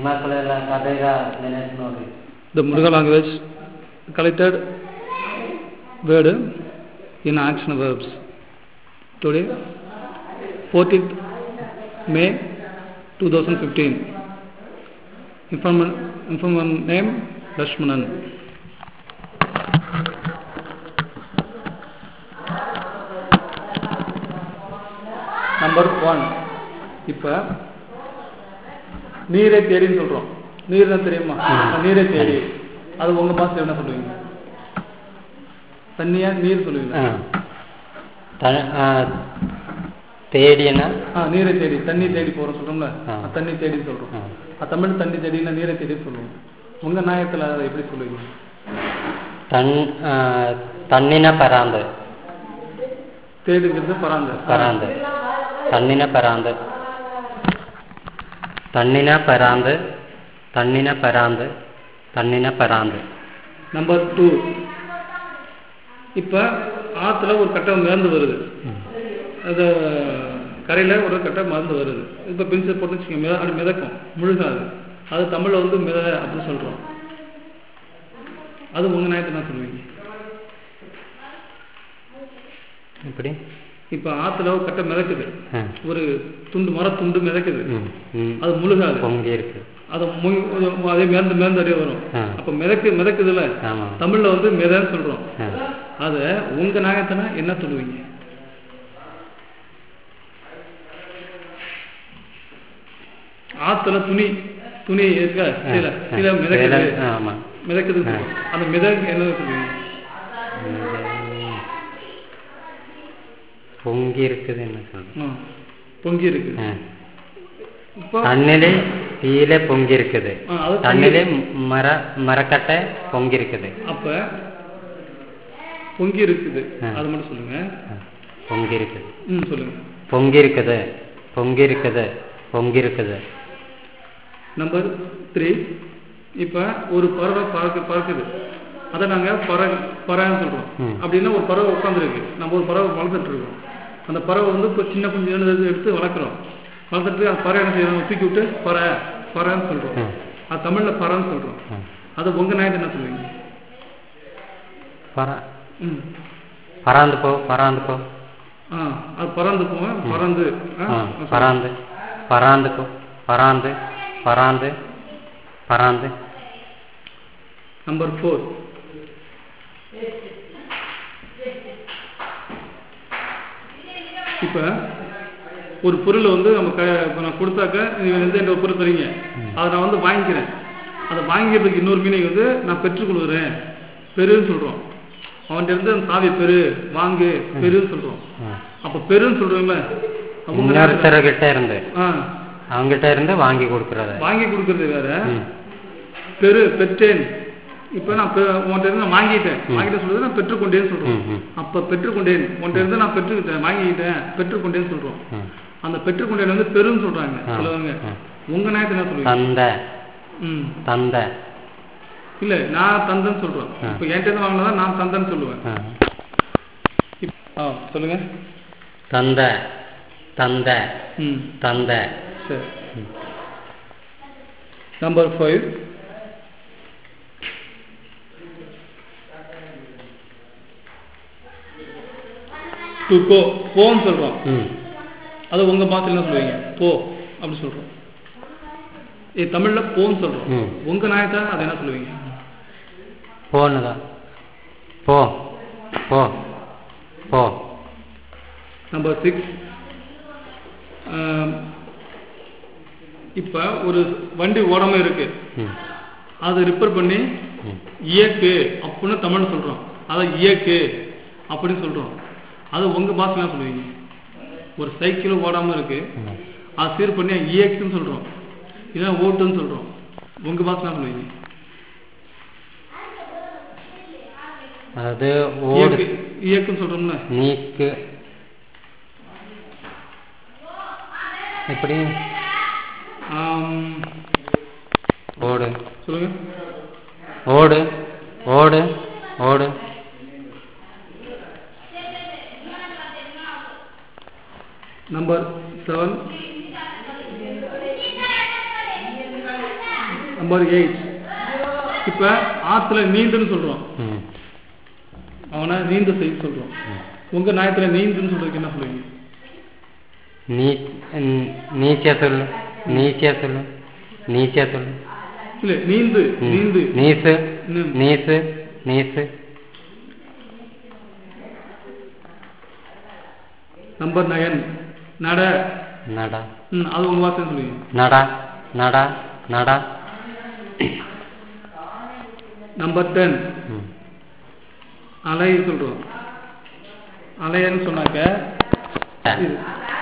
ನಿಮ್ಮಕ್ಕಳೆಲ್ಲ ಕಡೆಗ ನೆನೆಸ್ ನೋಡ್ರಿ The Muruga language collected word in action verbs. Today, 14th May 2015. Informant, informant name Lakshmanan. Number one இப்போ நீரை தேடின்னு சொல்கிறோம் நீர்னா தெரியுமா நீரை தேடி அது உங்கள் பாசத்தில் என்ன சொல்லுவீங்க தண்ணியா நீர் சொல்லுவீங்க ஆ. த- ஆ, தேடினா ஆ நீரை தேடி தண்ணி தேடி போகிறோம் சொல்கிறோம்ல ஆ. தண்ணி தேடி சொல்கிறோம் ஆ. தமிழ் தண்ணி தேடினா நீரை தேடி சொல்லுவோம் உங்கள் நாயத்தில் அதை எப்படி சொல்லுவீங்க தன் ஆ, தன்னின பராந்து தேடுங்கிறது பராந்த பராந்து தன்னின பராந்து தன்னின பராந்து தன்னின பராந்து தன்னின பராந்து நம்பர் டூ இப்போ ஆற்றுல ஒரு கட்டம் மிதந்து வருது அது கரையில் ஒரு கட்டம் மறந்து வருது இப்போ பென்சில் போட்டு வச்சுக்கோங்க மித அது மிதக்கும் முழுகாது அது தமிழில் வந்து மித அப்படின்னு சொல்கிறோம் அது உங்கள் நாயத்தை என்ன சொல்லுவீங்க எப்படி இப்போ ஆற்றுல ஒரு கட்டம் மிதக்குது ஆ. ஒரு துண்டு மரத்துண்டு மிதக்குது ம், ம். அது முழுகாது பொங்கி இருக்கு அது மு- அதே மிதந்து மிதந்து அப்படியே வரும் ஆ. அப்போ மிதக்கு மிதக்குதுல ஆமா தமிழில் வந்து மிதன்னு சொல்கிறோம் ஆ. அதை உங்கள் நாயத்தினா என்ன சொல்லுவீங்க ஆத்துல துணி துணி இருக்கா சீல ஆ. சீல மிதக்குது சேலை, ஆமா மிதக்குது ஆ. அந்த மிதக்கு என்ன சொல்லுவீங்க பொங்கி இருக்குது என்ன சொல்றது ஆ, பொங்கி இருக்கு ஆ. இப்போ தண்ணிலே தீயில பொங்கி இருக்குது ஆ, அது தண்ணிலே மர மரக்கட்டை பொங்கி இருக்குது அப்ப பொங்கி இருக்குது ஆ. அது மட்டும் சொல்லுங்க ஆ, பொங்கி இருக்குது ம் சொல்லுங்க பொங்கி இருக்குது பொங்கி இருக்குது பொங்கி இருக்குது நம்பர் த்ரீ இப்போ ஒரு பறவை பறக்கு பறக்குது அதை நாங்கள் பற பறவைன்னு சொல்கிறோம் ம். அப்படின்னா ஒரு பறவை உட்காந்துருக்கு நம்ம ஒரு பறவை வளர்த்துட்டு இருக்கோம் அந்த பறவை வந்து இப்போ சின்ன குஞ்சு எடுத்து எடுத்து வளர்க்குறோம் வளர்த்துட்டு அந்த பறவை என்ன செய்யணும் தூக்கி விட்டு பறை பறவைன்னு சொல்கிறோம் ம். அது தமிழில் பறன்னு சொல்கிறோம் ம். அது உங்கள் நாயத்தை என்ன சொல்லுவீங்க பர ம் பராந்து போ பராந்து போ ஆ அது பறந்து போவேன் பறந்து ஆ, ஆ, சொல்லுங்க. பராந்து பராந்து போ பராந்து பராந்து பராந்து நம்பர் ஃபோர் இப்போ ஒரு பொருளை வந்து நம்ம க இப்போ நான் கொடுத்தாக்க நீங்கள் வந்து என்ற ஒரு பொருள் தரீங்க அதை நான் வந்து வாங்கிக்கிறேன் அதை வாங்கிக்கிறதுக்கு இன்னொரு மீனிங் வந்து நான் பெற்றுக்கொள்கிறேன் பெருன்னு சொல்கிறோம் அவன்கிட்ட இருந்து அந்த சாவியை பெரு வாங்கு பெருன்னு சொல்கிறோம் ம். அப்போ பெருன்னு சொல்கிறோம்ல இன்னொருத்தர்கிட்ட இருந்து ஆ அவங்ககிட்ட இருந்து வாங்கி கொடுக்கறத வாங்கி கொடுக்கறது வேற ம். பெரு பெற்றேன் இப்போ நான் பெ- உன்கிட்ட இருந்து நான் வாங்கிட்டேன் வாங்கிட்டேன் சொல்றது நான் பெற்றுக்கொண்டேன்னு சொல்றோம் ம், ம். அப்ப பெற்றுக்கொண்டேன் உன்கிட்ட இருந்து நான் பெற்றுக்கிட்டேன் வாங்கிக்கிட்டேன் பெற்றுக்கொண்டேன்னு சொல்றோம் ம். அந்த பெற்றுக்கொண்டேன் வந்து பெருன்னு சொல்றாங்க ஆ, சொல்லுவாங்க ஆ. உங்க நியாயத்தை என்ன சொல்லுவீங்க தந்த ம் தந்த இல்ல நான் தந்தேன்னு சொல்றோம் ஆ. இப்போ என்கிட்ட இருந்து வாங்கினதா நான் தந்தேன்னு சொல்லுவேன் ஆ. இப்- ஆ சொல்லுங்க தந்த தந்த ம் தந்த சரி நம்பர் ஃபைவ் டு கோ போன்னு சொல்றோம் ம் அது உங்க பாத்துல என்ன சொல்லுவீங்க போ அப்படி சொல்றோம் ஏ தமிழ்ல போன்னு சொல்றோம் ம். உங்க நாயத்தை அதை என்ன சொல்லுவீங்க போன்னுதான் போ போ போ நம்பர் சிக்ஸ் இப்போ ஒரு வண்டி ஓடாம இருக்கு ம் அதை ரிப்பேர் பண்ணி ம் இயக்கு அப்படின்னு தமிழ் சொல்றோம் அதை இயக்கு அப்படின்னு சொல்றோம் அது உங்க பாஷையில சொல்லுவீங்க ஒரு சைக்கிள் ஓடாம இருக்கு ம். அதை சீர் பண்ணி இயக்குன்னு சொல்றோம் இல்லைன்னா ஓட்டுன்னு சொல்றோம் உங்க பாஷையில சொல்லுவீங்க அது ஓடு இயக்கு இயக்குன்னு சொல்றோம்ல நீக்கு எப்படி ஆம், ஓடு சொல்லுங்க ஓடு ஓடு ஓடு நம்பர் செவன் நம்பர் எயிட் இப்போ ஆற்றுல நீந்துன்னு சொல்கிறோம் ம் அவனை நீந்த செய்ய சொல்கிறோம் உங்கள் நியாயத்தில் நீந்துன்னு சொல்கிறதுக்கு என்ன சொல்லுவீங்க நீ ம், நீச்சே சொல்லு நீச்சே சொல்லு நீச்சே சொல்லு இல்லை நீந்து ம். நீந்து நீசு ம். நீசு நீசு நம்பர் நயன் நட நடா ம் அது உங்கள் வார்த்தை சொல்லுவீங்க நடா நடா நடா நம்பர் டென் ம் அலை சொல்கிறோம் அலையன்னு சொன்னாக்க இது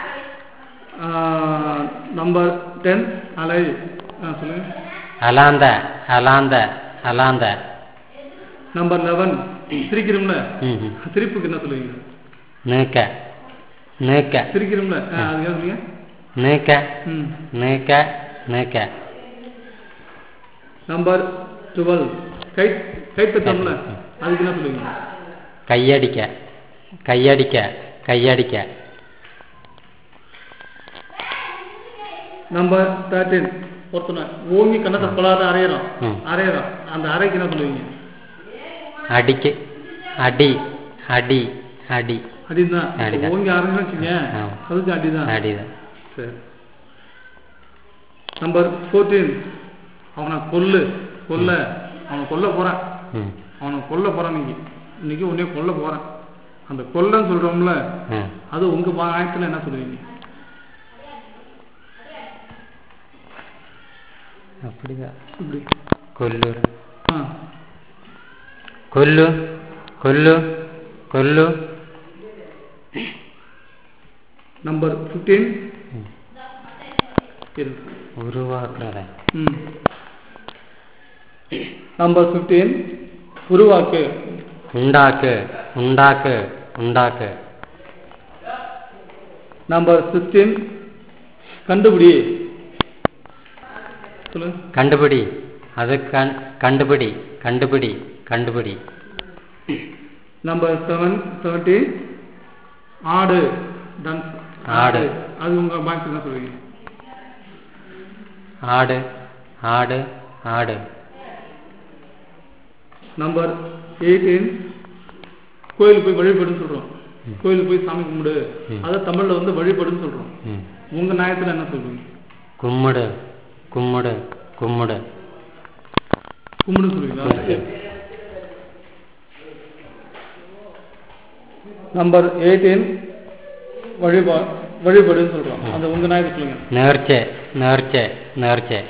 நம்பர் டென் அலை ஆ சொல்லுங்க அலாந்த அலாந்த அலாந்த நம்பர் லெவன் சிரிக்கிறோம்ல ம் ம். சிரிப்புக்கு என்ன சொல்லுவீங்க நீக்க நீக்க சிரிக்கிறோம்ல ஆ, அது என்ன சொல்லுங்க நீக்க ம் நீக்க நீக்க நம்பர் டுவெல் கை கை தட்டோம்ல அதுக்கு என்ன சொல்லுவீங்க கையடிக்க கையடிக்க கையடிக்க நம்பர் தேர்ட்டீன் ஒருத்தனை ஓங்கி கண்ணத்தை பலாத அரையிறான் ம். அரையிறான் அந்த அரைக்கு என்ன சொல்லுவீங்க அடிக்கு அடி அடி அடி அடிதான் அடிதான். ஓங்கி அரைஞ்சு வச்சுங்க ஆமா. அதுக்கு அடிதான் அடிதான் சரி நம்பர் ஃபோர்டீன் அவனை கொல்லு கொல்ல அவனை கொல்ல போறான் ம் அவனை கொல்ல போறான் இன்னைக்கு இன்னைக்கு உன்னைய கொல்ல போறான் அந்த கொல்லன்னு சொல்றோம்ல ம் அது உங்க ஆயத்துல என்ன சொல்லுவீங்க அப்படிதான் இப்படி கொல்லு ஆ கொல்லு கொல்லு கொல்லு நம்பர் ஃபிஃப்டீன் ம். இரு உருவாக்குற ம் நம்பர் ஃபிஃப்டீன் உருவாக்கு உண்டாக்கு உண்டாக்கு உண்டாக்கு நம்பர் சிக்ஸ்டீன் கண்டுபிடி சொல்லுங்க கண்டுபிடி அது கண் கண்டுபிடி கண்டுபிடி கண்டுபிடி நம்பர் செவன் செவன்டீன் ஆடு டான்ஸ் ஆடு. அது உங்க பாய்ஸ் என்ன சொல்லுவீங்க ஆடு ஆடு ஆடு நம்பர் எயிட்டீன் கோயிலுக்கு போய் வழிபடுன்னு சொல்றோம் கோயிலுக்கு போய் சாமி கும்பிடு ம். அதை தமிழ்ல வந்து வழிபடுன்னு சொல்றோம் ம் உங்க நியாயத்துல என்ன சொல்லுவீங்க கும்முடு கும்முடு கும்முடு கும்பிடுன்னு சொல்லுவீங்களா நம்பர் எயிட்டீன் வழிபா வழிபடுன்னு சொல்றோம் அந்த உங்க நியாயத்தை சொல்லுங்க நேர்ச்சை நேர்ச்சை நேர்ச்சை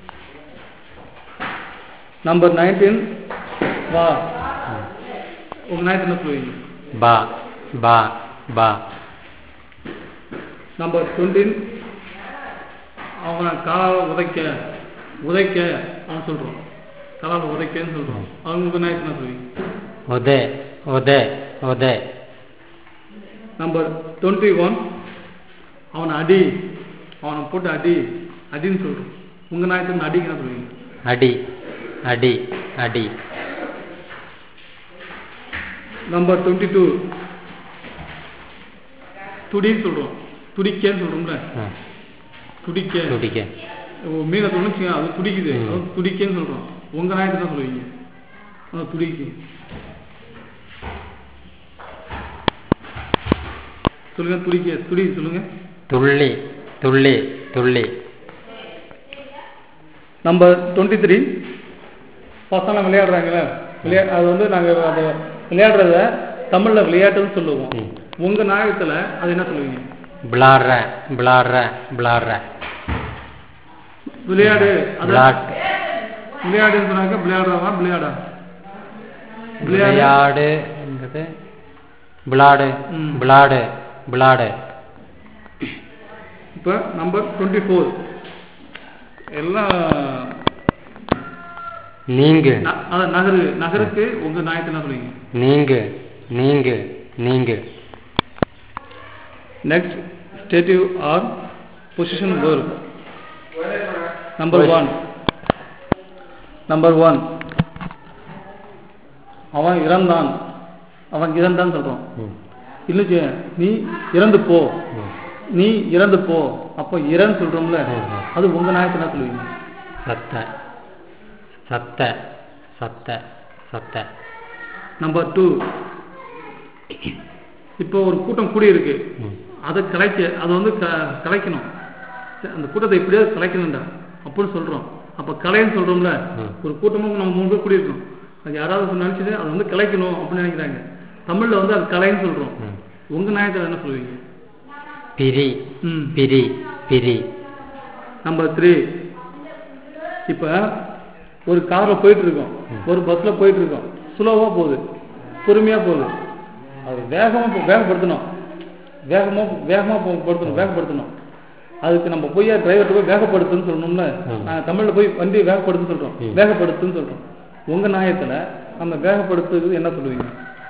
நம்பர் நைன்டீன் வா உங்க நியாயத்தை என்ன சொல்லுவீங்க பா பா பா நம்பர் டுவெண்ட்டீன் அவனை காலால் உதைக்க உதைக்க அவன் சொல்கிறோம் காலால் உதைக்கன்னு சொல்கிறோம் அவங்க உங்கள் நியாயத்தை என்ன சொல்லுவீங்க உதே உதே உதே நம்பர் டுவெண்ட்டி ஒன் அவனை அடி அவனை போட்டு அடி அடின்னு சொல்கிறோம் உங்கள் நியாயத்தை இந்த அடிக்கு என்ன சொல்லுவீங்க அடி அடி அடி நம்பர் டுவெண்ட்டி டூ துடின்னு சொல்கிறோம் துடிக்கன்னு சொல்கிறோம்ல ஆ, துடிக்க துடிக்க ஓ, மீனை தொழிச்சுங்க அது துடிக்குது ம். அது துடிக்கன்னு சொல்கிறோம் உங்கள் நியாயத்தை தான் சொல்லுவீங்க அது துடிக்கு சொல்லுங்க துடிக்க துடி சொல்லுங்க துள்ளி துள்ளி துள்ளி நம்பர் டுவெண்ட்டி த்ரீ பசங்க விளையாடுறாங்கல்ல விளையா அது வந்து நாங்கள் அதை விளையாடுறத தமிழில் விளையாட்டுன்னு சொல்லுவோம் ம். உங்கள் நாயகத்தில் அது என்ன சொல்லுவீங்க விளாடுற விளாடுற விளாடுற விளையாடு அது விளாட் விளையாடுன்னு சொன்னாக்க விளையாடுறவா விளையாடா விளையாடு விளையாடு என்பது விளாடு ம். விளாடு விளாடு இப்போ நம்பர் டுவெண்ட்டி ஃபோர் எல்லாம் நீங்கு ந- அதான் நகரு நகருக்கு உங்கள் நாயத்தை என்ன சொல்லுவீங்க நீங்கு நீங்கு நீங்கு next stative or position verb number one number one அவன் இறந்தான் அவன் இறந்தான் சொல்கிறோம் ம், இல்லைச்சு நீ இறந்து போ ம். நீ இறந்து போ அப்போ இறன்னு சொல்கிறோம்ல ம், ம். அது உங்கள் நாயத்தை என்ன சொல்லுவீங்க சத்த சத்த சத்த சத்த நம்பர் டூ இப்போ ஒரு கூட்டம் கூடி இருக்கு ம் அதை கலைக்க அதை வந்து க கலைக்கணும் சரி, அந்த கூட்டத்தை எப்படியாவது கலைக்கணும்டா அப்படின்னு சொல்றோம் அப்ப கலைன்னு சொல்றோம்ல ம். ஒரு கூட்டமும் நம்ம மூணு பேர் கூடி இருக்கோம் அது யாராவது நினைச்சது அதை வந்து கலைக்கணும் அப்படின்னு நினைக்கிறாங்க தமிழ்ல வந்து அது கலைன்னு சொல்றோம் ம் உங்க நியாயத்தில் என்ன சொல்லுவீங்க பிரி ம் பிரி பிரி நம்பர் த்ரீ இப்போ ஒரு காரில் போயிட்டு இருக்கோம் ஒரு பஸ்ஸில் போயிட்டு இருக்கோம் ஸ்லோவாக போகுது பொறுமையாக போகுது அது வேகமாக வேகப்படுத்தணும் வேகமாக வேகமாக படுத்தணும் வேகப்படுத்தணும் அதுக்கு நம்ம போய் டிரைவர்கிட்ட போய் வேகப்படுத்துன்னு சொல்லணும்ல ம். நாங்கள் தமிழில் போய் வண்டி வேகப்படுத்துன்னு சொல்கிறோம் ம். வேகப்படுத்துன்னு சொல்கிறோம் உங்கள் நியாயத்தில் நம்ம வேகப்படுத்துறது என்ன சொல்லுவீங்க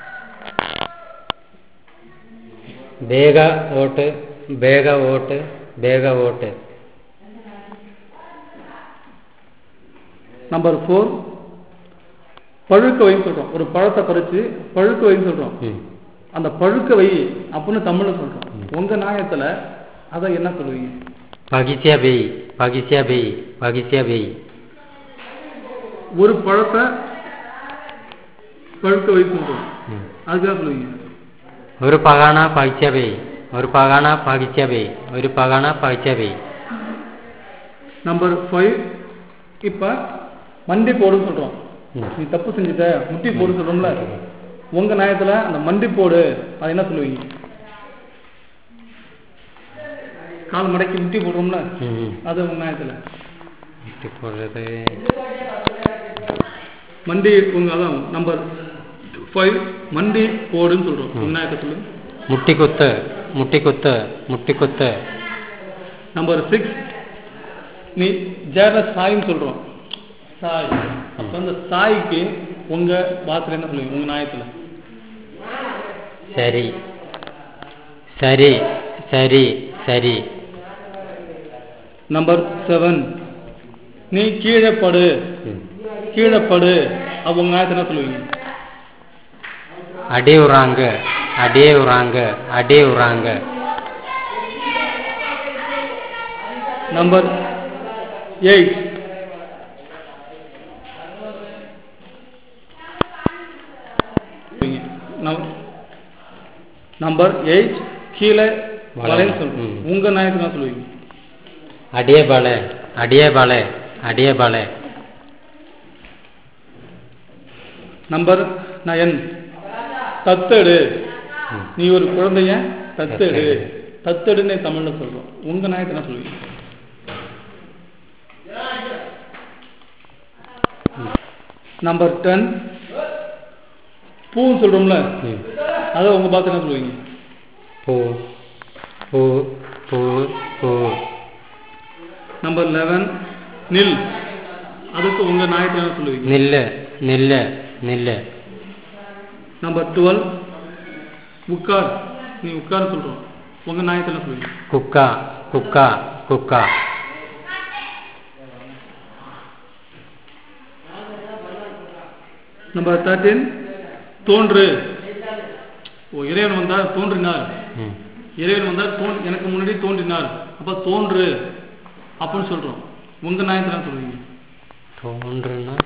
ಬೇಗ ಓಟು ಬೇಗ ಓಟು ಬೇಗ ಓಟು நம்பர் ஃபோர் பழுக்க வைன்னு சொல்கிறோம் ஒரு பழத்தை பறித்து பழுக்க வைன்னு சொல்கிறோம் ம் அந்த பழுக்க வை அப்படின்னு தமிழ்ல சொல்றோம் உங்க நியாயத்துல அதை என்ன சொல்லுவீங்க பகிசியா பெய் பகிசியா பெய் பகிசியா பெய் ஒரு பழத்தை பழுக்க வை சொல்றோம் ம் அதுதான் சொல்லுவீங்க ഒരു പകാണ പകിച്ച പെയ് ഒരു പകാണ പകിച്ച പെയ് ഒരു പകാണ പകിച്ച പെയ് நம்பர் ஃபைவ் இப்ப மண்டி போடுன்னு சொல்றோம் ம். நீ தப்பு செஞ்சுட்ட முட்டி போடு சொல்றோம்ல உங்க நியாயத்துல அந்த மண்டி போடு அது என்ன சொல்லுவீங்க கால் மடக்கி முட்டி போடுறோம்ல ம் ம். அது உங்க நியாயத்துல ഇട്ട് പോടുறது மண்டி உங்க அதான் நம்பர் ஃபைவ் மண்டி போடுன்னு சொல்றோம் உங்க நியாயத்தை சொல்லுங்க മുട്ടിക്കുത്ത് முட்டிக்குத்து முட்டிக்குத்து நம்பர் சிக்ஸ் நீ ஜேர சாயின்னு சொல்றோம் சாய் அப்ப அந்த சாய்க்கு உங்க பாத்துல என்ன சொல்லுவீங்க உங்க நியாயத்துல சரி சரி சரி சரி நம்பர் செவன் நீ கீழே படு ம். கீழே படு அப்ப உங்க நியாயத்தை என்ன சொல்லுவீங்க அடி உறாங்க அடியே உறாங்க அடி உறாங்க நம்பர் எயிட் நம்பர் எயிட் கீழே வளைன்னு சொல்றோம் ம். உங்க நியாயத்தை என்ன சொல்லுவீங்க அடியே பல அடியே பல அடியே பல நம்பர் நயன் தத்தெடு ம். நீ ஒரு குழந்தைய தத்தெடு தத்தெடு. தத்தெடுன்னு தமிழ்ல சொல்றோம் உங்க நியாயத்தை என்ன சொல்லுவீங்க நம்பர் டென் பூன்னு சொல்றோம்ல ம். அதை உங்க பார்த்து என்ன சொல்லுவீங்க பூ பூ பூ பூ நம்பர் லெவன் நில் அதுக்கு உங்க நியாயத்தை என்ன சொல்லுவீங்க நில்லு நில்லு நில்லு நம்பர் டுவெல் உட்கார் நீ உட்கார் சொல்றோம் உங்க நியாயத்தை என்ன சொல்லுவீங்க குக்கா குக்கா குக்கா நம்பர் தேர்ட்டீன் தோன்று ஓ இறைவன் வந்தார் தோன்றினார் ம். இறைவன் வந்தார் தோன் எனக்கு முன்னாடி தோன்றினார் அப்ப தோன்று அப்படின்னு சொல்றோம் உங்க நியாயத்தை என்ன சொல்லுவீங்க தோன்றுனா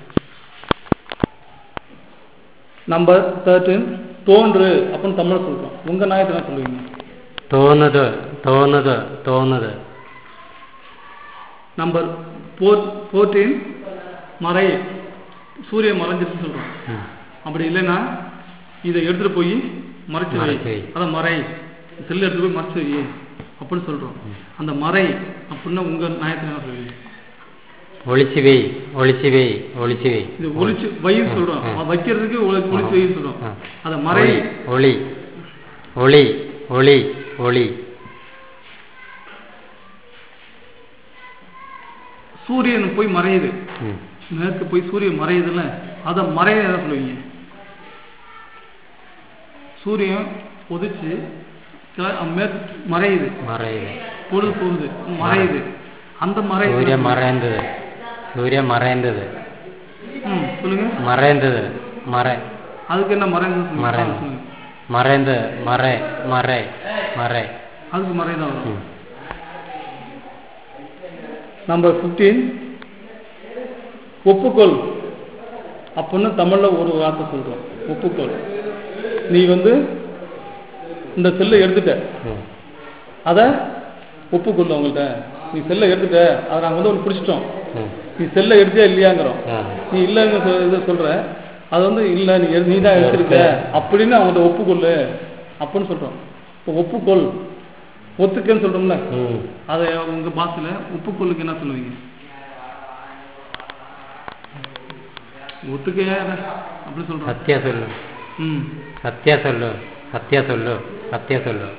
நம்பர் தேர்ட்டீன் தோன்று அப்படின்னு தமிழ் சொல்றோம் உங்க நியாயத்தை என்ன சொல்லுவீங்க தோணுது தோணுது தோணுது நம்பர் ஃபோர் ஃபோர்டீன் மறை சூரியன் மறைஞ்சிருச்சுன்னு சொல்றோம் ம். அப்படி இல்லைன்னா இதை எடுத்துட்டு போய் மறைச்சு வை மறைச்சு வை. அதான் மறை செல்லு எடுத்துட்டு போய் மறைச்சு வை அப்படின்னு சொல்றோம் அந்த மறை அப்படின்னா உங்க நியாயத்தில் என்ன சொல்லுவீங்க ஒளிச்சு வை ஒளிச்சு வை ஒளிச்சு வை இது ஒளிச்சு வைன்னு சொல்றோம் ம். அது வைக்கிறதுக்கு ஒளி- ஒளிச்சு வைன்னு சொல்றோம் ம். அத மறை ஒளி ஒளி ஒளி ஒளி சூரியன் போய் மறையுது ம். மேற்கு போய் சூரியன் மறையுதுல்ல அத மறைய என்ன சொல்லுவீங்க சூரியன் உதிச்சு கிள- மேற்கு மறையுது மறையுது பொழுது போகுது மறையுது அந்த மறை சூரிய மறைந்தது சூரிய மறைந்தது ம், சொல்லுங்க மறைந்தது மறை அதுக்கு என்ன மறைந்து சொல்லுங்க. மறை ஆ, சொல்லுங்க. மறைந்து மறை மறை மறை அதுக்கு மறைதான் வரும் ம். நம்பர் 15 ஒப்புக்கொள் அப்படின்னு தமிழ்ல ஒரு வார்த்தை சொல்றோம் ஒப்புக்கொள் நீ வந்து இந்த செல்லை எடுத்துட்ட ம் அதை ஒப்புக்கொள்ள உங்கள்கிட்ட நீ செல்லை எடுத்துட்ட அதை நாங்கள் வந்து ஒன்று பிடிச்சிட்டோம் ம் நீ செல்லை எடுத்தியா இல்லையாங்கிறோம் ஆ நீ இல்லைன்னு சொல் இதை சொல்ற அது வந்து இல்லை நீ எடு- நீ தான் எடுத்திருக்க அப்படின்னு அவங்கள்ட்ட ஒப்புக்கொள்ளு அப்படின்னு சொல்றோம் இப்போ ஒப்புக்கொள் ஒத்துக்கன்னு சொல்றோம்ல ம் அதை உங்க பாஷையில ஒப்புக்கொள்ளுக்கு என்ன சொல்லுவீங்க ஒத்துக்கையா அப்படி சொல்றோம் சத்தியா சொல்லு ம் சத்தியா சொல்லு சத்தியா சொல்லு சத்தியா சொல்லு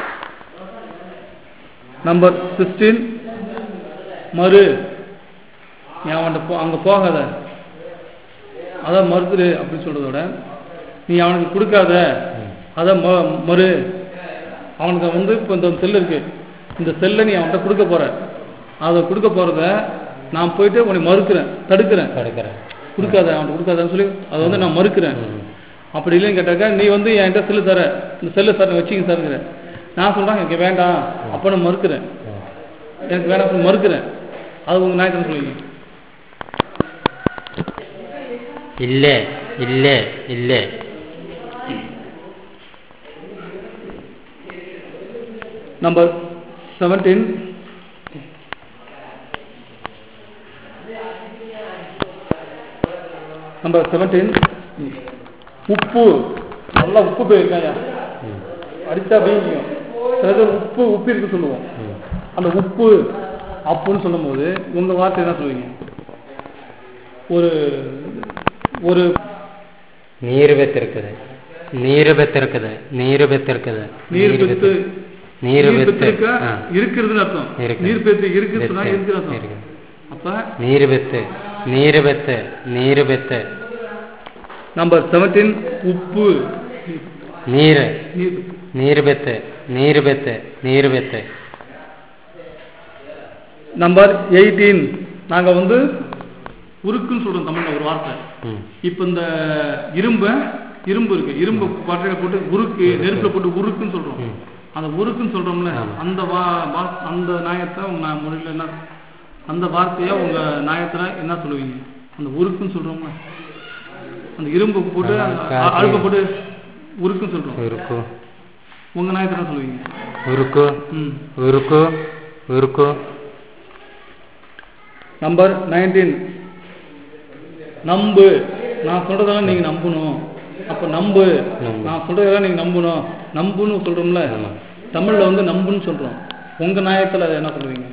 நம்பர் சிக்ஸ்டீன் மறு நீ அவன்கிட்ட போ அங்கே போகாத அதான் மறுத்துரு அப்படின்னு சொல்றதோட நீ அவனுக்கு கொடுக்காத அதை ம மறு அவனுக்கு வந்து இப்போ இந்த செல் இருக்கு இந்த செல்லை நீ அவன்கிட்ட கொடுக்க போற அதை கொடுக்க போறத நான் போயிட்டு உன்னை மறுக்கிறேன் தடுக்கிறேன் தடுக்கிறேன் கொடுக்காத அவன்கிட்ட கொடுக்காதன்னு சொல்லி அதை வந்து நான் மறுக்கிறேன் ம் அப்படி இல்லைன்னு கேட்டாக்கா நீ வந்து என்கிட்ட செல்லு தர இந்த செல்லு சார் வச்சுங்க சார்ங்கிற நான் சொல்றேன் எனக்கு வேண்டாம் அப்போ நான் மறுக்கிறேன் ம் எனக்கு வேணாம் சொல்லி மறுக்கிறேன் அது உங்க நாயக்கன்னு சொல்லுவீங்க இல்லை இல்லை இல்லை நம்பர் செவன்டீன் நம்பர் செவன்டீன் உப்பு நல்லா உப்பு போயிருக்காயா ம் அடிச்சா வீங்கியும் சில பேர் உப்பு உப்பு இருக்கு சொல்லுவோம் ம் அந்த உப்பு அப்புன்னு சொல்லும்போது உங்க வார்த்தை என்ன சொல்லுவீங்க ஒரு ஒரு நீர் பெற்றிருக்குது நீர் பெற்றிருக்குது நீர் பெற்றிருக்குது நீர் பெத்து நீர் பெத்து பெத்திருக்க ஆ இருக்குதுன்னு அர்த்தம் இருக்குது. நீர் பெத்து இருக்கு சொன்னா பெத்து, இருக்கு அர்த்தம் இருக்குது. அப்ப நீர் பெத்து நீர் பெத்து நீர் பெத்து நம்பர் செவன்டீன் உப்பு நீர் நீர் நீர் பெத்து நீர் பெத்து நீர் பெத்து நம்பர் எயிட்டீன் நாங்க வந்து உருக்குன்னு சொல்றோம் தமிழ்ல ஒரு வார்த்தை ம் இப்ப இந்த இரும்ப இரும்பு இருக்கு இரும்பு பட்டையில போட்டு உருக்கு நெருப்புல போட்டு உருக்குன்னு சொல்றோம் ம். அந்த உருக்குன்னு சொல்றோம்ல ஆமா. அந்த வா வா- அந்த நாயத்தை உங்க நா- மொழியில என்ன அந்த வார்த்தைய உங்க நாயத்துல என்ன சொல்லுவீங்க அந்த உருக்குன்னு சொல்றோம்ல அந்த இரும்பு போட்டு ஆ, அந்த காத்து. அழுப்பை போட்டு உருக்குன்னு சொல்றோம் உருக்கு உங்க நாயத்துல என்ன சொல்லுவீங்க உருக்கு ம் உருக்கு உருக்கு நம்பர் நைன்டீன் நம்பு நான் சொல்றதெல்லாம் நீங்க நம்பணும் அப்ப நம்பு நம்பு. நான் சொல்றதெல்லாம் நீங்க நம்பணும் நம்புன்னு சொல்றோம்ல ஆமா. தமிழ்ல வந்து நம்புன்னு சொல்றோம் உங்க நியாயத்துல அதை என்ன சொல்லுவீங்க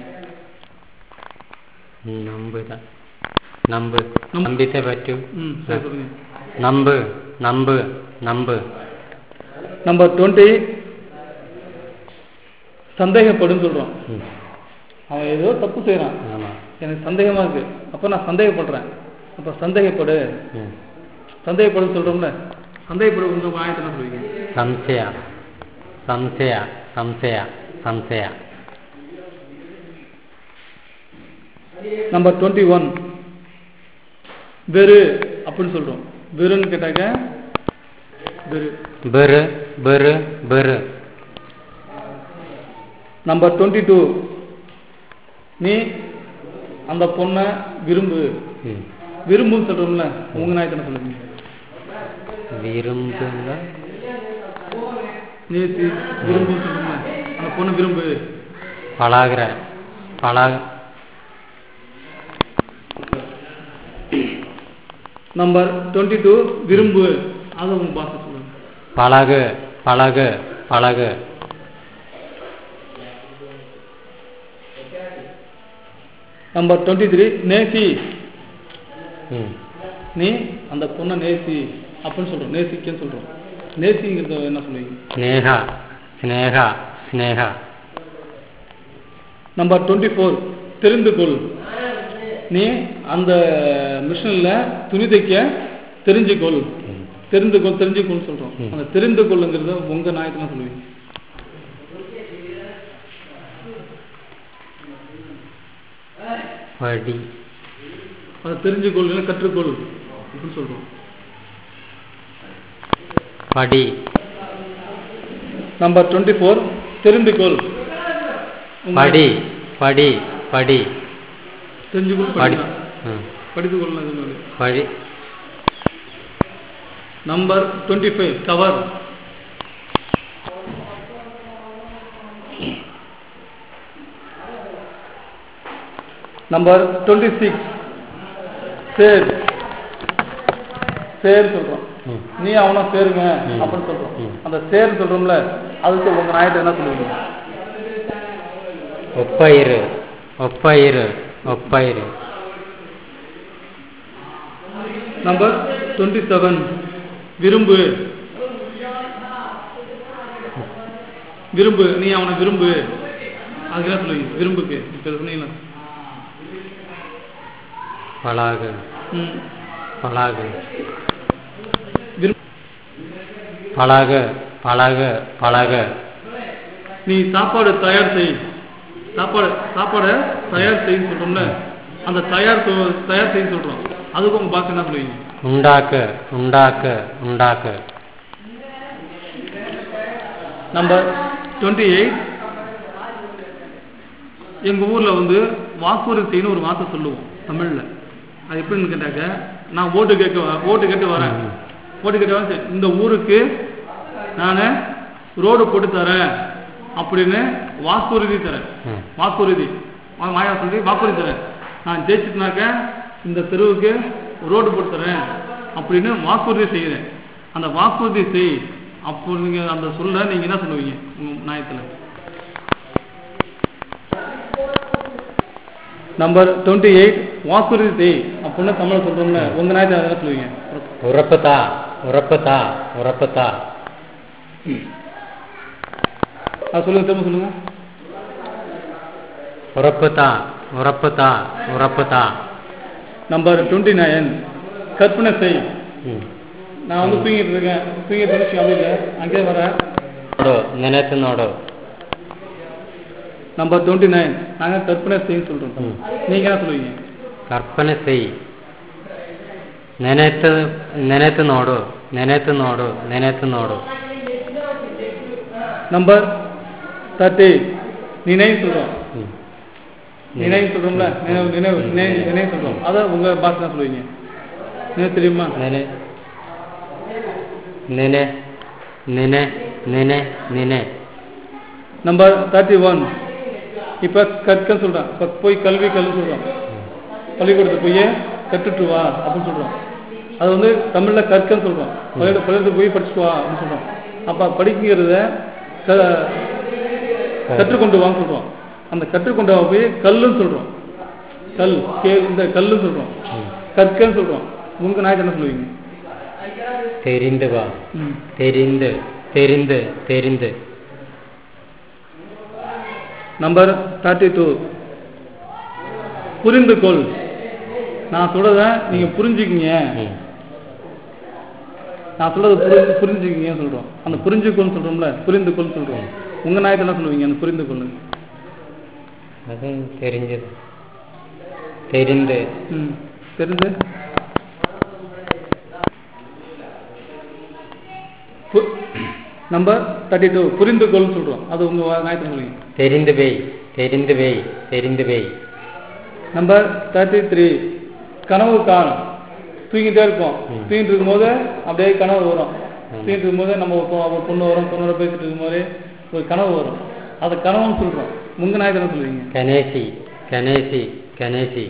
நம்புதான் நம்பு நம்பு. நம்பித்தே പറ്റൂ ம் சரி சொல்லுங்க நம்பு நம்பு நம்பு நம்பர் டுவெண்ட்டி சந்தேகப்படுன்னு சொல்றோம் ம் அவன் ஏதோ தப்பு செய்றான் ஆமா எனக்கு சந்தேகமா இருக்கு அப்ப நான் சந்தேகப்படுறேன் அப்ப சந்தேகப்படு ம் சந்தேகப்படுன்னு சொல்றோம்ல சந்தேகப்படு உங்க நியாயத்தை என்ன சொல்லுவீங்க സംശയ സംശയ സംശയ സംശയ நம்பர் டுவெண்ட்டி ஒன் வெறு அப்படின்னு சொல்றோம் வெறுன்னு கேட்டாக்க வெறு ബെറ് ബെറ് ബെറ് நம்பர் டுவெண்ட்டி டூ நீ அந்த பொண்ணை விரும்பு ഉം. விரும்புன்னு சொல்றோம்ல உங்க நாயத்தனை சொல்லுங்க വിരുമ്പുന്ന நேசி விரும்புன்னு சொல்றோம்ல அந்த பொண்ணை விரும்பு പളാകര പളാ நம்பர் டுவெண்ட்டி டூ விரும்பு அதை உங்க பாச சொல்லுங்க പളക് പളക് പളക് நம்பர் டுவெண்ட்டி த்ரீ நேசி ഉം. நீ அந்த பொண்ணை நேசி அப்படின்னு சொல்றோம் நேசிக்கன்னு சொல்றோம் நேசிங்கிறது என்ன சொல்லுவீங்க സ്നേഹ സ്നേഹ സ്നേഹ நம்பர் டுவெண்ட்டி ஃபோர் தெரிந்து கொள் நீ அந்த மிஷினில் துணி தைக்க தெரிஞ்சுக்கொள் தெரிந்து கொள் தெரிஞ்சுக்கொள் சொல்றோம் ம். அந்த தெரிந்து கொள்ளுங்கிறத உங்க நாயத்துல சொல்லுவீங்க വടി அதை தெரிஞ்சுக்கொள் இல்லை கற்றுக்கொள் அப்படின்னு சொல்றோம் പടി நம்பர் டுவெண்ட்டி ஃபோர் தெரிந்து கொள் உங்க- പടി പടി പടി தெரிஞ்சுக்கொள் പടി படிக்கலாம் ഉം. படித்து கொள்ளலாம் പടി நம்பர் டுவெண்ட்டி ஃபைவ் கவர் நம்பர் டுவெண்ட்டி சிக்ஸ் சேர் சேர் சொல்றோம் ம். நீ அவனா சேருங்க ம். அப்படின்னு சொல்றோம் ம். அந்த சேர் சொல்றோம்ல அதுக்கு உங்க நாயத்தை என்ன சொல்லுவீங்க ஒப்பயிறு ஒப்பயிறு ஒப்பயிறு நம்பர் டுவெண்ட்டி செவன் விரும்பு விரும்பு நீ அவனை விரும்பு அதுக்கு என்ன சொல்லுவீங்க விரும்புக்கு இப்போ சொன்னீங்களா பலாகு ம் பலாகு விரும் பழகு பழகு பழகு நீ சாப்பாடு தயார் செய் சாப்பாடு சாப்பாடை தயார் செய்யன்னு சொல்றோம்ல அந்த தயார் சொ- தயார் செய்ய சொல்றோம் அதுக்கு உங்க பாஸ் என்ன சொல்லுவீங்க உண்டாக்கு உண்டாக்கு உண்டாக்கு நம்பர் டுவெண்ட்டி எயிட் எங்க ஊர்ல வந்து வாக்குறுதி செய்யணும் ஒரு வார்த்தை சொல்லுவோம் தமிழ்ல அது எப்படின்னு கேட்டாக்க நான் ஓட்டு கேட்க வ- ஓட்டு கேட்டு வரேன் ம். ஓட்டு கேட்டு வரேன் சரி, இந்த ஊருக்கு நான் ரோடு போட்டு தரேன் அப்படின்னு வாக்குறுதி தரேன் ம். வாக்குறுதி வா- மாயா சொல்லி வாக்குறுதி தரேன் நான் ஜெயிச்சிட்டுனாக்க இந்த தெருவுக்கு ரோடு போட்டு தரேன் அப்படின்னு வாக்குறுதி செய்கிறேன் அந்த வாக்குறுதி செய் அப்போ நீங்க அந்த சொல்ல நீங்க என்ன சொல்லுவீங்க உங்க நியாயத்துல நம்பர் டுவெண்ட்டி எயிட் வாக்குறுதி செய் அப்படின்னு தமிழ் சொல்றோம்ல உங்க நியாயத்துல என்ன சொல்லுவீங்க உறப்புதா உறப்புதா உறப்புதா அது சொல்லுங்க திரும்ப சொல்லுங்க உறப்புதா உறப்புதா உறப்புதா நம்பர் டுவெண்ட்டி நைன் கற்பனை செய் ம். நான் வந்து தூங்கிட்டு இருக்கேன் தூங்கிட்டு இருந்துச்சு அப்படி இல்லை அங்கே வரேன் ನೋಡು ನೆನೆತು ನೋಡು நம்பர் டுவெண்ட்டி நைன் நாங்கள் கற்பனை செய்யன்னு சொல்கிறோம் ம். நீங்க என்ன சொல்லுவீங்க ಕಲ್ಪನೆ ಸೈ ನೆನೆತು ನೆನೆತು ನೋಡು ನೆನೆತು ನೋಡು ನೆನೆತು ನೋಡು நம்பர் தேர்ட்டி நினைவு சொல்கிறோம் ಹ್ಮ್. நினைவு சொல்கிறோம்ல நினைவு நினைவு நினைவு நினைவு சொல்கிறோம் அதை உங்கள் பாஸ் தான் சொல்லுவீங்க நினைவு தெரியுமா ನೆನೆ ನೆನೆ ನೆನೆ ನೆನೆ ನೆನೆ நம்பர் தேர்ட்டி ஒன் இப்போ கற்க சொல்கிறேன் இப்போ போய் கல்வி கல்வி சொல்கிறோம் பள்ளிக்கூடத்துக்கு போய் கற்றுட்டு வா அப்படின்னு சொல்கிறோம் அது வந்து தமிழில் கற்கன்னு சொல்கிறோம் பள்ளிக்கூட பள்ளிக்கூடத்துக்கு போய் படிச்சுட்டு வா அப்படின்னு சொல்கிறோம் அப்போ படிக்கிறத க கற்றுக்கொண்டு வான்னு சொல்கிறோம் அந்த கற்றுக்கொண்டு வா போய் கல்லுன்னு சொல்கிறோம் கல் கே இந்த கல்லுன்னு சொல்கிறோம் ಹ್ಮ್. கற்கன்னு சொல்கிறோம் உங்கள் நாய்க்கு என்ன சொல்லுவீங்க தெரிந்து வா ம் தெரிந்து தெரிந்து தெரிந்து நம்பர் தேர்ட்டி டூ புரிந்து கொள் நான் சொல்றத நீங்க புரிஞ்சுக்கிங்க ம். நான் சொல்றத புரிஞ்சு புரிஞ்சுக்கிங்கன்னு சொல்றோம் அந்த புரிஞ்சுக்கோன்னு சொல்றோம்ல புரிந்து கொள் சொல்றோம் உங்க நாயத்தை என்ன சொல்லுவீங்க அந்த புரிந்து கொள்ளு அது தெரிஞ்சது தெரிந்து ம் தெரிஞ்சு பு- நம்பர் தேர்ட்டி டூ புரிந்து கொள்னு சொல்றோம் அது உங்க நாயத்தை சொல்லுவீங்க தெரிந்து வை தெரிந்து வை தெரிந்து வை நம்பர் தேர்ட்டி த்ரீ கனவு காண் தூங்கிட்டே இருப்போம் ம். தூங்கிட்டு இருக்கும்போது அப்படியே கனவு வரும் ம். தூங்கிட்டு இருக்கும்போது நம்ம ஒரு பொ- ஒரு பொண்ணு வரும் பொண்ணோட பேசிட்டு இருக்கும்போது ஒரு கனவு வரும் அது கனவுன்னு சொல்றோம் உங்க நாயத்தை என்ன சொல்லுவீங்க கணேசி கணேசி கணேசி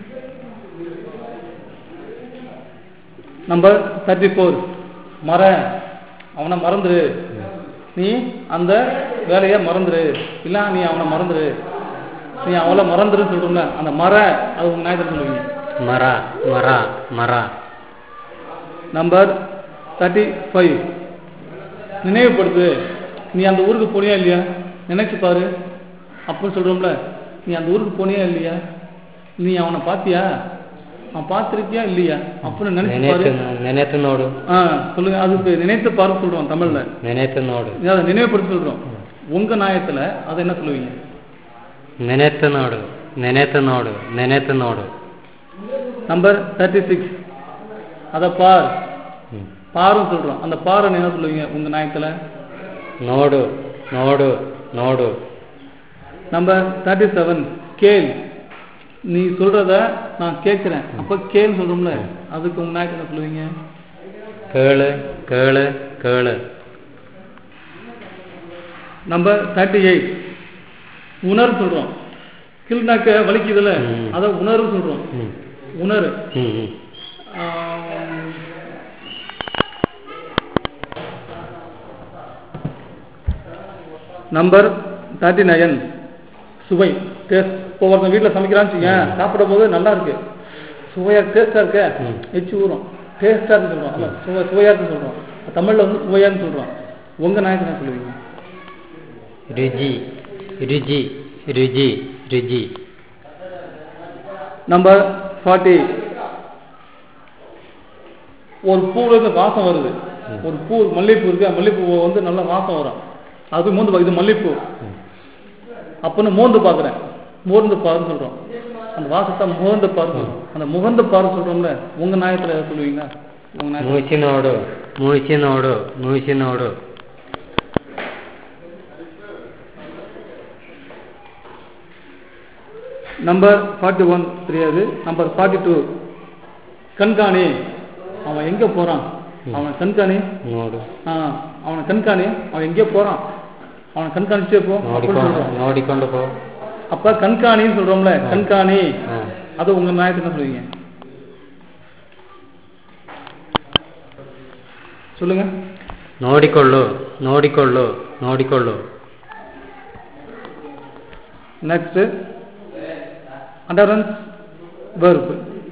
நம்பர் தேர்ட்டி ஃபோர் மற அவனை மறந்துரு நீ அந்த வேலையை மறந்துரு இல்ல நீ அவனை மறந்துரு நீ அவளை மறந்துருன்னு சொல்றோம்ல அந்த மர அது உங்க நாயத்தை சொல்லுவீங்க மர மர மர நம்பர் தேர்ட்டி ஃபைவ் நினைவுபடுத்து நீ அந்த ஊருக்கு போனியா இல்லையா நினைச்சு பாரு அப்படின்னு சொல்றோம்ல நீ அந்த ஊருக்கு போனியா இல்லையா நீ அவனை பாத்தியா அவன் பார்த்திருக்கியா இல்லையா அப்படின்னு நினைச்சு பாரு ನೆನೆತು ನೆನೆತು ನೋಡು ஆ சொல்லுங்க அதுக்கு நினைத்து பாரு சொல்றோம் தமிழ்ல ನೆನೆತು ನೋಡು நீ அதை நினைவுபடுத்தி சொல்றோம் உங்க நியாயத்துல அதை என்ன சொல்லுவீங்க ನೆನೆತು ನೋಡು ನೆನೆತು ನೋಡು ನೆನೆತು ನೋಡು நம்பர் தேர்ட்டி சிக்ஸ் அதை பார் ಹ್ಮ್. பாருன்னு சொல்றோம் அந்த பாறை என்ன சொல்லுவீங்க உங்க நியாயத்துல ನೋಡು ನೋಡು ನೋಡು நம்பர் தேர்ட்டி செவன் கேள் நீ சொல்றத நான் கேட்கிறேன் அப்ப கேள் சொல்றோம்ல அதுக்கு உங்க நாயக்கு என்ன சொல்லுவீங்க கேளு கேளு கேளு நம்பர் தேர்ட்டி எயிட் உணர் சொல்றோம் கிள்னாக்க வலிக்குதுல்ல ம். அதை உணர்வு சொல்றோம் ம் உணர் ம் ம் ஆம், நம்பர் தேர்ட்டி நயன் சுவை டேஸ்ட் இப்போ ஒருத்தன் வீட்டில் சமைக்கிறான்னு வச்சுக்கங்க சாப்பிடும் போது நல்லா இருக்கு சுவையா டேஸ்டா இருக்க ம். எச்சு ஊறும் டேஸ்டா இருக்கு சொல்றோம் அல்ல சுவை சுவையா இருக்கு சொல்றோம் தமிழ்ல வந்து சுவையான்னு சொல்றோம் உங்க நாயக்கு என்ன சொல்லுவீங்க ருஜி ருஜி ருஜி ருஜி நம்பர் ஃபார்ட்டி ஒரு பூவில் இருந்து வாசம் வருது ஒரு பூ மல்லிகைப்பூ இருக்கு அந்த மல்லிகைப்பூ வந்து நல்ல வாசம் வரும் அது மோந்து பா- இது மல்லிகைப்பூ அப்போன்னு மோந்து பார்க்குறேன் மோந்து பாருன்னு சொல்கிறோம் அந்த வாசத்தை முகந்து பாரு சொல்றோம். அந்த முகந்து பாரு சொல்கிறோம்ல உங்கள் நியாயத்தில் எதை சொல்லுவீங்க உங்கள் நியாயத்தில் ಮೂಸಿ ನೋಡು ಮೂಸಿ ನೋಡು ಮೂಸಿ ನೋಡು நம்பர் ஃபார்ட்டி ஒன் தெரியாது நம்பர் ஃபார்ட்டி டூ கண்காணி அவன் எங்கே போகிறான் அவன் கண்காணி ನೋಡು ஆ அவனை கண்காணி அவன் எங்கேயோ போகிறான் அவனை கண்காணிச்சே போ அப்படின்னு ನೋಡಿಕೊಂಡು சொல்கிறோம் ನೋಡಿಕೊಂಡು போ அப்போ கண்காணின்னு சொல்கிறோம்ல கண்காணி ஆ. அது உங்கள் நியாயத்தை என்ன சொல்லுவீங்க சொல்லுங்க ನೋಡಿಕೊಳ್ಳು ನೋಡಿಕೊಳ್ಳು ನೋಡಿಕೊಳ್ಳು நெக்ஸ்ட் அண்டரன்ஸ் verb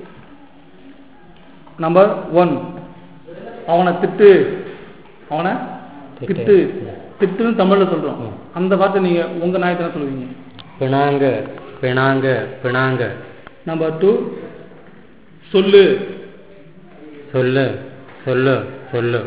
நம்பர் ஒன் அவனை திட்டு அவனை திட்டு. திட்டு திட்டுன்னு தமிழ்ல சொல்றோம் ம். அந்த வார்த்தை நீங்க உங்க நியாயத்தை என்ன சொல்லுவீங்க ಪಿಣಾಂಗ ಪಿಣಾಂಗ ಪಿಣಾಂಗ நம்பர் டூ சொல்லு சொல்லு சொல்லு சொல்லு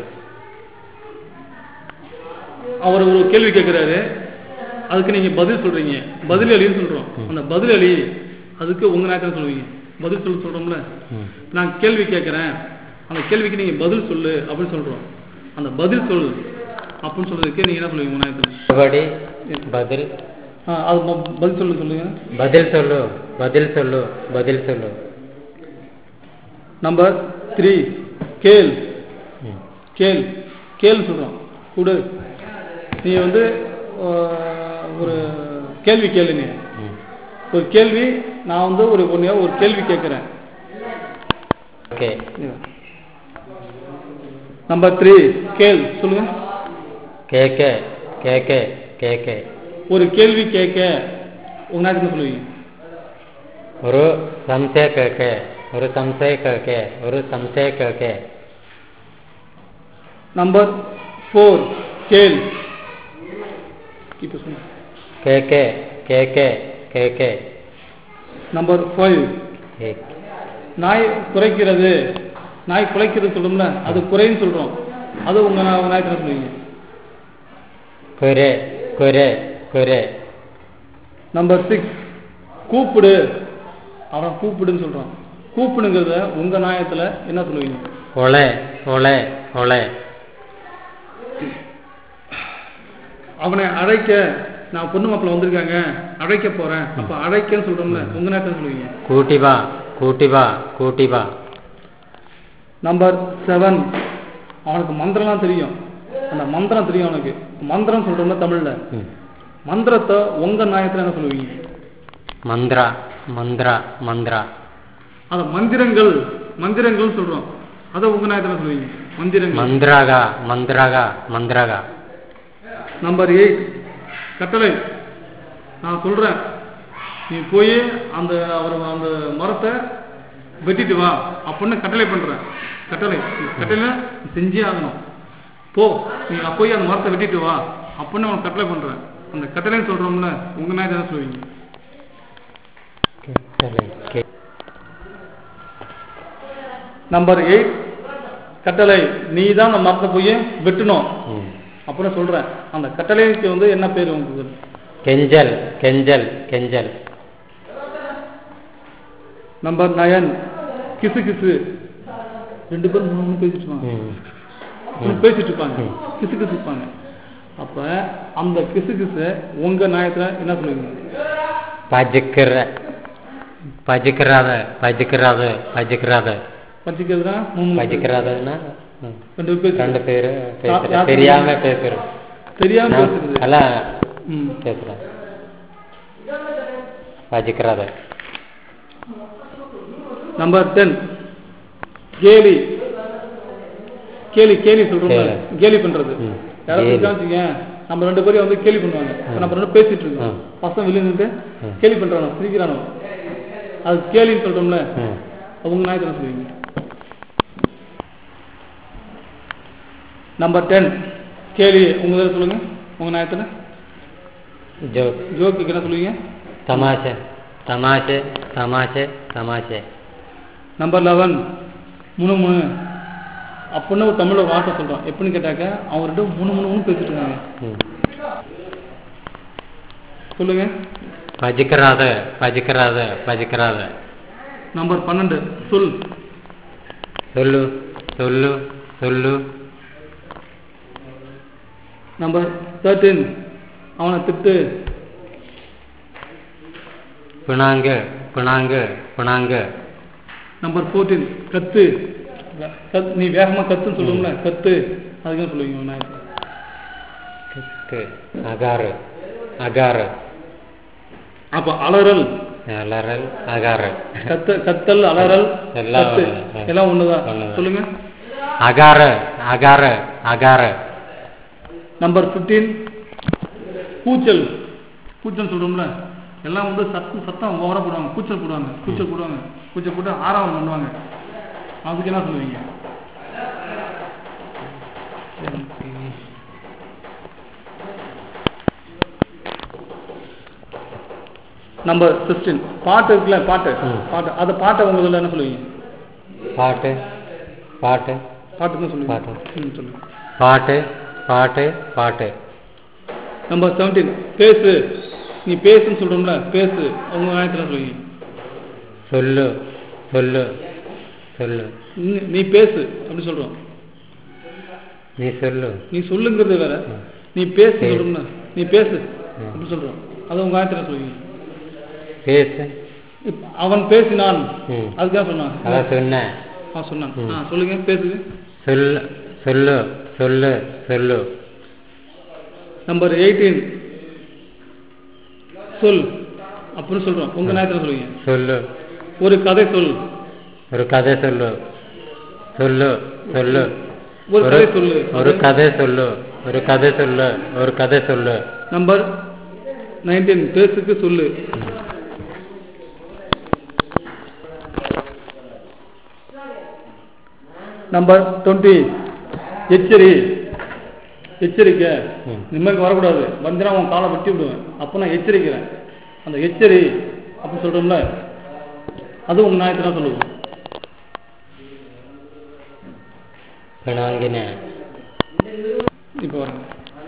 அவர் ஒரு கேள்வி கேட்கிறாரு அதுக்கு நீங்க பதில் சொல்றீங்க பதில் அலின்னு சொல்றோம் அந்த பதில் அலி அதுக்கு உங்க நேரத்தில் சொல்லுவீங்க பதில் சொல்ல சொல்றோம்ல ம். நான் கேள்வி கேட்கிறேன் அந்த கேள்விக்கு நீங்க பதில் சொல்லு அப்படின்னு சொல்றோம் அந்த பதில் சொல் அப்படின்னு சொல்றதுக்கு நீங்க என்ன சொல்லுவீங்க உங்க நேரத்தில் மறுபடி பதில் ஆ, அது ம- பதில் சொல்லு சொல்லுங்க பதில் சொல்லு பதில் சொல்லு பதில் சொல்லு நம்பர் த்ரீ கேள் ம். கேள் கேள் சொல்றோம் கொடு நீ வந்து ஆ, ஒரு கேள்வி கேளுங்க ம். ஒரு கேள்வி நான் வந்து ஒரு ஒன்று ஒரு கேள்வி கேட்குறேன் ஓகே நம்பர் த்ரீ கேள் சொல்லுங்க கேக்க கேக்க கேக்க ஒரு கேள்வி கேட்க உங்க நேரத்தில் சொல்லுவீங்க ஒரு ಸಂಶಯ ಕೇಕೆ ஒரு ಸಂಶಯ ಕೇಕೆ ஒரு ಸಂಶಯ ಕೇಕೆ நம்பர் ஃபோர் கேள் இப்போ சொல்லுங்க கேಕೆ கேಕೆ கேಕೆ நம்பர் ஃபைவ் கேக். நாய் குறைக்கிறது நாய் குலைக்கிறது சொல்றோம்ல அது குறைன்னு சொல்றோம் அது உங்க நா- உங்க நாயத்தில் சொல்லுவீங்க குரே குரே குரே நம்பர் சிக்ஸ் கூப்பிடு அவன் கூப்பிடுன்னு சொல்றான் கூப்பிடுங்கிறத உங்க நாயத்துல என்ன சொல்லுவீங்க ஒளே ஒளே ஒளே அவனை அழைக்க நான் பொண்ணு மாப்பிள்ள வந்திருக்காங்க அழைக்க போறேன் அப்ப அழைக்கன்னு சொல்றோம்ல உங்க நேரத்தில் சொல்லுவீங்க கூட்டி வா கூட்டி வா கூட்டி வா நம்பர் செவன் அவனுக்கு மந்திரம்லாம் தெரியும் அந்த மந்திரம் தெரியும் அவனுக்கு மந்திரம் சொல்றோம்ல தமிழ்ல ம். மந்திரத்தை உங்க நாயத்துல என்ன சொல்லுவீங்க மந்திர மந்திர மந்திர அந்த மந்திரங்கள் மந்திரங்கள் சொல்றோம் அதை உங்க நாயத்துல சொல்லுவீங்க மந்திரங்கள் மந்திரக மந்திரக மந்திரக நம்பர் எயிட் கட்டளை நான் சொல்றேன் நீ போய் அந்த அவர் அந்த மரத்தை வெட்டிட்டு வா அப்படின்னு கட்டளை பண்றேன் கட்டளை கட்டளை நீ செஞ்சே ஆகணும் போ நீ போய் அந்த மரத்தை வெட்டிட்டு வா அப்படின்னு அவன் கட்டளை பண்றேன் அந்த கட்டளைன்னு சொல்றோம்ல உங்க நாயத்தை என்ன சொல்லுவீங்க கேட்டலை, கே- நம்பர் எயிட் கட்டளை நீ தான் அந்த மரத்தை போய் வெட்டணும் ம். அப்படின்னு சொல்றேன் அந்த கட்டளைக்கு வந்து என்ன பேர் உங்களுக்கு கெஞ்சல் கெஞ்சல் கெஞ்சல் நம்பர் நயன் கிசு கிசு ரெண்டு பேரும் மூணு மூணு பேசிட்டு இருப்பாங்க ம். மூணு பேசிட்டு இருப்பாங்க ம். கிசு கிசு இருப்பாங்க அப்ப அந்த கிசு கிசு உங்க நியாயத்துல என்ன சொல்லுவீங்க பஜிக்கிற பஜிக்கிறாத பஜிக்கிறாத பஜிக்கிறாத பச்சிக்கிறதுனா மூணு மூணு பேர். பஜிக்கிறாதன்னா ம். ரெண்டு பேர் ரெண்டு பேசுறது பேரு பேசுறேன் யார் தெரியாம பேசுறோம் தெரியாம நான் பேசுறது எல்லாம் ம். பேசுறேன் வச்சுக்கிறாத நம்பர் டென் கேலி கேலி கேலி சொல்றோம்ல கேலி. கேலி பண்றது ம். யாராவது கேலி. வச்சுக்க நம்ம ரெண்டு பேரும் வந்து கேலி பண்ணுவாங்க இப்ப நம்ம ரெண்டு பேசிட்டு இருக்கோம் ம். பசங்க வெளியே நின்று ம். கேலி பண்றானோ சிரிக்கிறானோ அது கேலின்னு சொல்றோம்ல ம் அவங்க நாயத்தை என்ன சொல்லுவீங்க நம்பர் டென் கேலி உங்க இதில் சொல்லுங்க உங்க நாயத்தில் ஜோக் ஜோக்குக்கு என்ன சொல்லுவீங்க தமாஷை தமாஷை தமாஷை தமாஷை நம்பர் லெவன் முணு முணு அப்படின்னு ஒரு தமிழ்ல ஒரு வார்த்தை சொல்றான் எப்படின்னு கேட்டாக்க அவன் ரெண்டும் முணு முணு முணு பேசிட்டு இருக்காங்க ம் சொல்லுங்க பஜிக்கிறாத பஜிக்கிறாத பஜிக்கிறாத நம்பர் பன்னெண்டு சொல் சொல்லு சொல்லு சொல்லு நம்பர் தேர்ட்டீன் அவனை திட்டு பிணாங்க பிணாங்க பிணாங்க நம்பர் ஃபோர்டீன் கத்து வே- கத் நீ வேகமா கத்துன்னு சொல்லுவோம்ல கத்து அதுக்கு என்ன சொல்லுவீங்க உங்க நாயத்தை கு அகாறு அகாறு அப்ப அலறல் அலறல் அகாறு கத்த கத்தல் அலறல் எல்லாம் கத்து ஒண்ணு. எல்லாம் ஒண்ணுதான் ஒண்ணுதான். சொல்லுங்க அகாறு அகாறு அகாறு நம்பர் 15 கூச்சல் கூச்சல் சொல்றோம்ல எல்லாம் வந்து சத்தம் சத்தம் ஓவரா போடுவாங்க கூச்சல் போடுவாங்க கூச்சல் போடுவாங்க கூச்சல் போட்டு ஆறாவது பண்ணுவாங்க அதுக்கு என்ன சொல்லுவீங்க நம்பர் சிக்ஸ்டீன் பாட்டு இருக்குல்ல பாட்டு ம். பாட்டு அந்த பாட்டை உங்க இதில் என்ன சொல்லுவீங்க பாட்டு பாட்டு பாட்டுன்னு சொல்லுவீங்க பாட்டு. ம் சொல்லுங்க பாட்டு பாட்டு பாட்டு நம்பர் செவன்டீன் பேசு நீ பேசுன்னு சொல்றோம்ல பேசு உங்க நியாயத்தில் சொல்லுவீங்க சொல்லு சொல்லு சொல்லு நீ- நீ பேசு அப்படி சொல்றோம் நீ சொல்லு நீ சொல்லுங்கிறது வேற ம். நீ பேசு பேசு. சொல்றோம்ல நீ பேசு ம். அப்படி சொல்றோம் அது உங்க ஆயத்தில் சொல்லுவீங்க பேசு இப்ப அவன் பேசினான் ம். அதுக்காக சொன்னான் அதான் சொன்னேன் அவன் சொன்னான் ம். ஆ சொல்லுங்க பேசுங்க சொல்லு சொல்லு சொல்லு சொல்லு நம்பர் எயிட்டீன் சொல் அப்படின்னு சொல்றோம் உங்க நேரத்தில் சொல்லுவீங்க சொல்லு ஒரு கதை சொல் ஒரு கதை சொல்லு சொல்லு சொல்லு ஒரு கதை சொல்லு ஒரு கதை சொல்லு ஒரு கதை சொல்லு ஒரு கதை சொல்லு நம்பர் நைன்டீன் பேசுக்கு சொல்லு நம்பர் டுவெண்ட்டி எச்சரி எச்சரிக்கை ம். நிம்மதிக்கு வரக்கூடாது வந்தனா உன் காலை வெட்டி விடுவேன் அப்போ நான் எச்சரிக்கிறேன் அந்த எச்சரி அப்படின்னு சொல்றோம்ல அது உங்க நாயத்தை தான் சொல்லுவோம் பிணாங்கின இப்போ வரேன்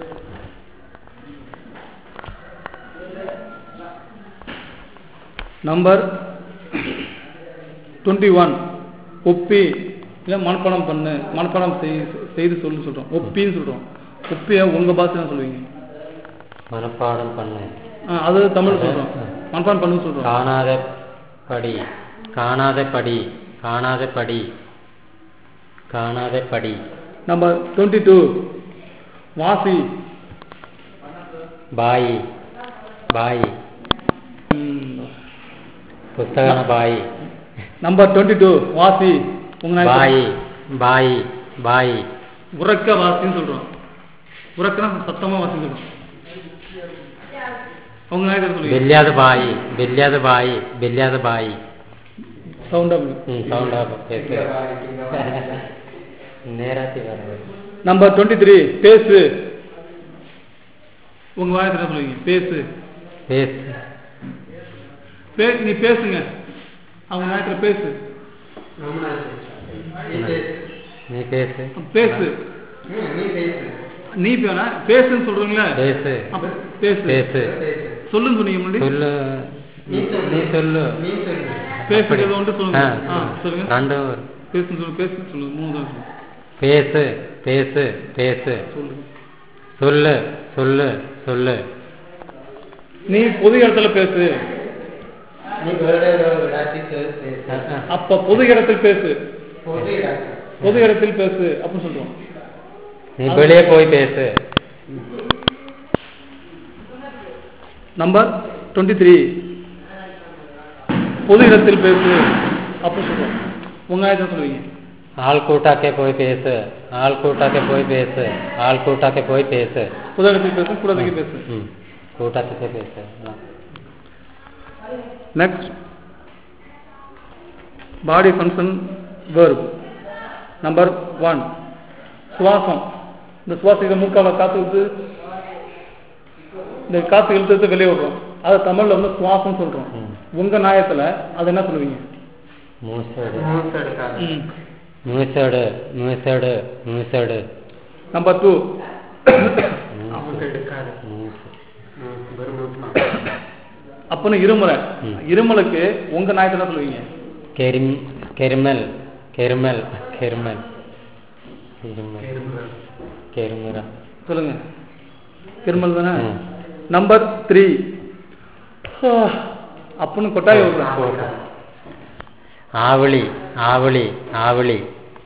நம்பர் டுவெண்ட்டி ஒன் ஒப்பி இல்லை மனப்பாடம் பண்ணு மனப்பாடம் செய் செய்து சொல்லு சொல்கிறோம் ஒப்பின்னு சொல்கிறோம் ஒப்பியை உங்கள் பாஷை தான் சொல்லுவீங்க மனப்பாடம் பண்ணு ஆ அது தமிழ் சொல்கிறோம் மனப்பாடம் பண்ணுன்னு சொல்கிறோம் காணாத படி காணாத படி காணாத படி காணாத படி நம்பர் டுவெண்ட்டி டூ வாசி பாய் பாய் ம், புஸ்தகன பாய் நம்பர் டுவெண்ட்டி டூ வாசி உங்கள் பாய் பாய் பாய் உறக்க வாசின்னு சொல்றோம் உறக்கனா சத்தமா வாசின்னு சொல்றோம் அவங்க நாயகர் சொல்லுவீங்க ಬೆಲ್ಯಾದ ಬಾಯಿ ಬೆಲ್ಯಾದ ಬಾಯಿ ಬೆಲ್ಯಾದ ಬಾಯಿ சவுண்டா ಹ್ಮ್ ಸೌಂಡ್ ಆಗ್ಬೇಕು ನೇರಾತಿ ಬರಬೇಕು நம்பர் டுவெண்ட்டி த்ரீ பேசு உங்க வாயத்துல சொல்லுவீங்க பேசு பேசு பே நீ பேசுங்க அவங்க நாயத்துல பேசு நீ பேசு பேசு நீ வேணா பேசுன்னு சொல்றீங்களா பேசு அப்ப பேசு பேசு சொல்லுன்னு சொன்னீங்க முன்னாடி சொல்லு நீ சொல்லு பேசுறது ஏதோ ஒன்று சொல்லுங்க ஆ, ஆ சொல்லுங்க ரெண்டு பேசுன்னு சொல்லுங்க பேசுன்னு சொல்லுங்க மூணு தான் சொல்லுங்க பேசு பேசு பேசு சொல்லுங்க சொல்லு சொல்லு சொல்லு நீ பொது இடத்துல பேசு அப்ப பொது இடத்தில் பேசு பொது இடத்தில் பேசு அப்படின்னு சொல்றோம் நீ வெளியே போய் பேசு நம்பர் டுவெண்ட்டி த்ரீ பொது இடத்தில் பேசு அப்படின்னு சொல்றோம் உங்க ஆயத்தை சொல்லுவீங்க ஆள் கூட்டாக்கே போய் பேசு ஆள் கூட்டாக்கே போய் பேசு ஆள் கூட்டாக்கே போய் பேசு பொது இடத்தில் பேசு கூடத்துக்கு பேசு ம் கூட்டாக்கே பேசு ஆ. Next body function verb number one சுவாசம் இந்த சுவாசிக்கிற மூக்கால காத்து விட்டு இந்த காத்து இழுத்து இழுத்து வெளியே விடுறோம் அதை தமிழ்ல வந்து சுவாசம் சொல்றோம் ம். உங்க நியாயத்துல அதை என்ன சொல்லுவீங்க மூசடு ம். மூசடு மூசடு மூசடு நம்பர் டூ அப்பன்னு இருமுறை ம். இருமலுக்கு உங்க நியாயத்துல என்ன சொல்லுவீங்க கெரிம் கெருமல் கெருமல் கெருமல் கெருமல் கெருமுரா சொல்லுங்க இருமல் தானே ம். நம்பர் த்ரீ அப்பன்னு கொட்டாய் விடுறேன் ஆவளி ஆவளி ஆவளி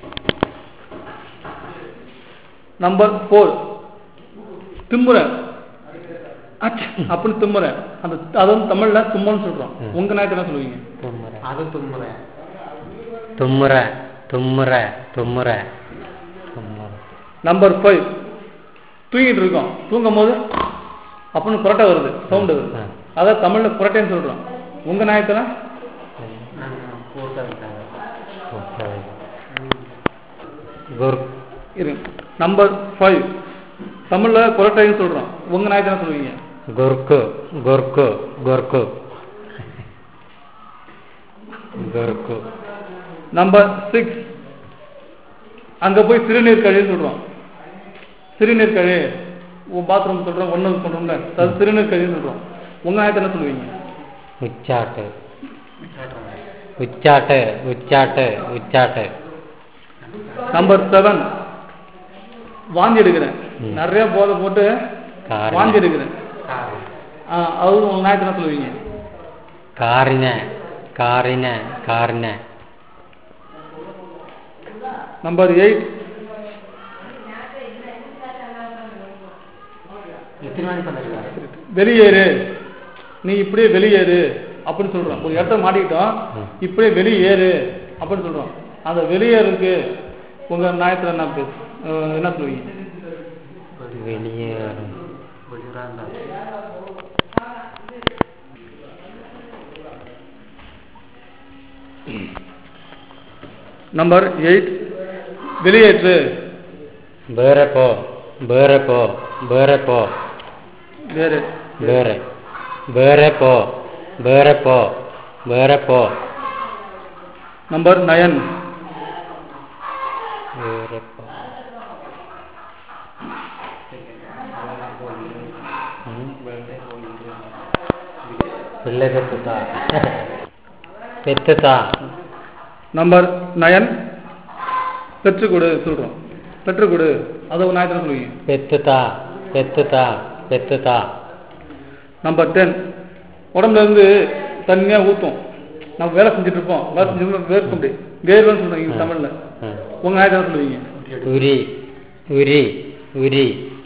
நம்பர் ஃபோர் திம்முற அச் அப்படின்னு திம்முற அந்த அது வந்து தமிழ்ல தும்மல்னு சொல்றோம் ம். உங்க நாயத்தை என்ன சொல்லுவீங்க தும்முற அது தும்முறை தும்முற தும்முற தும்முற தும்முற நம்பர் ஃபைவ் தூங்கிட்டு இருக்கோம் தூங்கும் போது அப்படின்னு புரட்டை வருது சவுண்டு வருது ஆ. அதை தமிழ்ல புரட்டைன்னு சொல்றோம் உங்க நாயத்துல குர் இரு நம்பர் ஃபைவ் தமிழ்ல புரட்டைன்னு சொல்றோம் உங்க நாயத்தை என்ன சொல்லுவீங்க குர்க்கு குர்க்கு குர்க்கு குர்க்கு நம்பர் சிக்ஸ் அங்க போய் சிறுநீர் கழின்னு சொல்றோம் சிறுநீர் கழி பாத்ரூம் சொல்றோம் ஒண்ணு சொல்றோம்ல அது சிறுநீர் கழின்னு சொல்றோம் உங்க நாயத்தை என்ன சொல்லுவீங்க உச்சாட்டு உச்சாட்டு உச்சாட்டு உச்சாட்டு நம்பர் செவன் வாந்தி எடுக்கிறேன் ம். நிறைய போதை போட்டு காரணம். வாந்தி எடுக்கிறேன் ஆ, அது உங்க நாயத்தை என்ன சொல்லுவீங்க காரின காரின காரின நம்பர் எயிட் எத்தனை மணி பண்ணிருக்காரு வெளியேறு நீ இப்படியே வெளியேறு அப்படின்னு சொல்றோம் ஒரு இடத்த மாட்டிக்கிட்டோம் ம். இப்படியே வெளியேறு அப்படின்னு சொல்றோம் அந்த வெளியேறதுக்கு உங்க நாயத்துல என்ன பேசு அஹ், என்ன சொல்லுவீங்க வெளியே வெளியூராண்டா நம்பர் எயிட் வெளியேற்று ಬೇರೆ ಪೋ ಬೇರೆ ಪೋ ಬೇರೆ ಪೋ வேறு ಬೇರೆ ಬೇರೆ ಪೋ ಬೇರೆ ಪೋ ಬೇರೆ ಪೋ நம்பர் நயன் ಬೇರೆ ಪೋ பிள்ளை பெத்துதா பெத்துதா நம்பர் நயன் பெற்றுக் கொடு சொல்றோம் பெற்றுக் கொடு அதை ஒரு நாயத்தில் சொல்லுவீங்க பெத்துதா பெத்துதா பெத்துதா நம்பர் டென் உடம்புல இருந்து தண்ணியா ஊத்தும் நம்ம வேலை செஞ்சுட்டு இருப்போம் வேலை செஞ்சு வேர்க்கும் அப்படி வேர்வைன்னு சொல்றீங்க தமிழ்ல ம். உங்க நாயத்தில் சொல்லுவீங்க உரி உரி உரி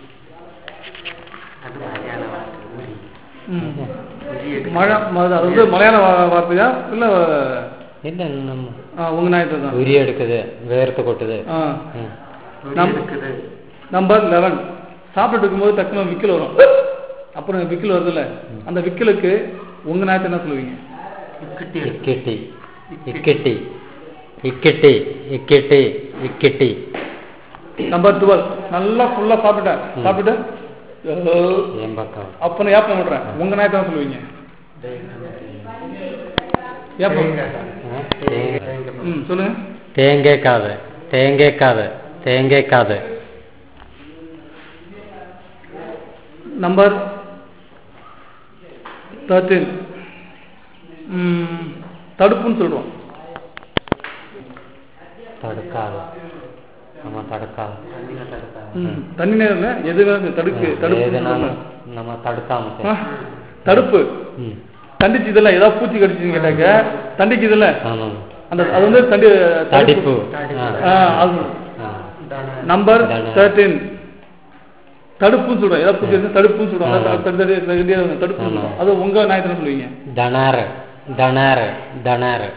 அது மலையாள வார்த்தை உரி ம். உரி எடுக்க மழை ம- அது வந்து மலையாள வா- வார்த்தையா இல்ல இல்ல நம்ம ஆ, உங்க நாயத்தில் தான் உரி எடுக்குது வேர்த்து கொட்டுது ஆ. ம். உரி நம்- எடுக்குது நம்பர் லெவன் சாப்பிட்டு இருக்கும்போது டக்குனு விக்கல் வரும் அப்புறம் விக்கல் வருதுல்ல அந்த விக்கலுக்கு உங்க நாயத்தை என்ன சொல்லுவீங்க இக்கிட்டி எடுக்கு இக்கிட்டி இக்கிட்டி இக்கிட்டி இக்கிட்டி இக்கிட்டி நம்பர் டுவெல் நல்லா ஃபுல்லா சாப்பிட்டேன் ம். சாப்பிட்டு அஹ், என் பக்கம் அப்ப நான் ஏப்பம் விடுறேன் உங்க நாயத்தை என்ன சொல்லுவீங்க ஏப்பம் ஆ? தேங்க- ம் சொல்லுங்க தேங்காய்க்காது தேங்காய்க்காது தேங்காய்க்காது நம்பர் தேர்ட்டீன் தடுப்புன்னு சொல்றோம் தடுக்காது நம்ம தடுக்காது தண்ணியில தடுக்காது ம், தண்ணி நேரம் இல்ல, எது வேணும் தடுக்கு தடுப்பு எதுனாலும் நம்ம தடுக்காம ஆ, சரி. தடுப்பு ம் தண்டிச்சு இதெல்லாம் ஏதாவது பூச்சி கடிச்சுன்னு கேட்டாக்க தண்டிக்குதுல்ல ஆமாம் அந்த அது வந்து தடி தடிப்பு ஆ, அது ஆ. தான நம்பர் தான. தேர்ட்டீன் தடுப்புன்னு சொல்றோம் ஏதாவது புதுசு இருந்தா தடுப்புன்னு சொல்றோம் ஆமா. தடு- தடு- தடு- தடு- தடுப்புன்னு ஆமா. சொல்றோம் அது உங்க நாயத்தின சொல்லுவீங்க தனார் தனார் தனார்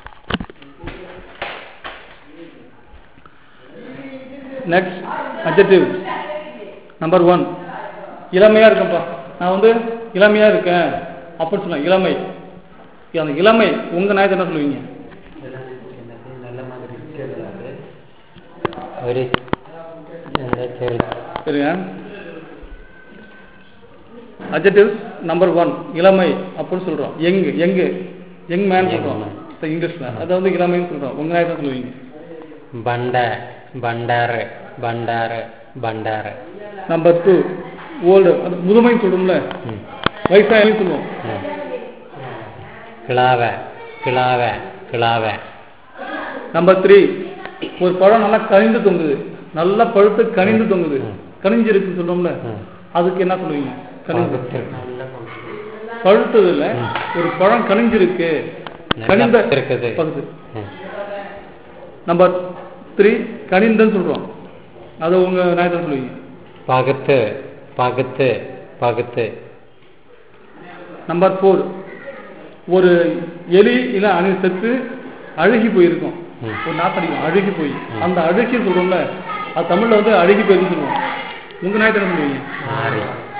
நெக்ஸ்ட் அட்ஜெக்டிவ் நம்பர் ஒன் இளமையா இருக்கேன்ப்பா நான் வந்து இளமையா இருக்கேன் அப்படின்னு சொன்னேன் இளமை அந்த இளமை உங்க நாயத்தை என்ன சொல்லுவீங்க என்னது நல்ல மாதிரி இருக்கிறது ഒരു എന്താ ചെറു சரிங்க அட்ஜெக்டிவ் நம்பர் ஒன் இளமை அப்படின்னு சொல்றோம் young young young man Young சொல்றோம் man. இப்ப இங்கிலீஷ்ல அதை வந்து இளமைன்னு சொல்றோம் உங்க நாயத்தை சொல்லுவீங்க ബണ്ട ബണ്ടാറ് ബണ്ടാറ് ബണ്ടാറ് நம்பர் டூ ஓல்டு அது முதுமைன்னு சொல்றோம்ல ഉം. வயசாயின்னு சொல்லுவோம் ഉം. കിളാവ കിളാവ കിളാവ நம்பர் த்ரீ ஒரு பழம் நல்லா கனிந்து தொங்குது நல்லா பழுத்து கனிந்து தொங்குது ம். கனிஞ்சு இருக்குன்னு சொல்றோம்ல ഉം. அதுக்கு என்ன சொல்லுவீங்க கனிந்து പകുത്ത്. நல்ல பகுதி பழுத்தது இல்ல ம். ஒரு பழம் கனிஞ்சிருக்கு நல்லா கனிந்த இருக்குது. பகுது ഉം. நம்பர் த்ரீ கனிந்தன்னு சொல்றோம் அதை உங்க நாயத்தை சொல்லுவீங்க പകുത്ത് പകുത്ത് പകുത്ത് நம்பர் ஃபோர் ஒரு எலி இல்ல அணி செத்து அழுகி போயிருக்கும் ம். ஒரு நாத்தடிக்கும் அழுகி போய் ம். அந்த அழுகி சொல்றோம்ல அது தமிழ்ல வந்து அழுகி போயிருக்குன்னு சொல்லுவோம் உங்க நாயத்தை என்ன சொல்லுவீங்க നാറി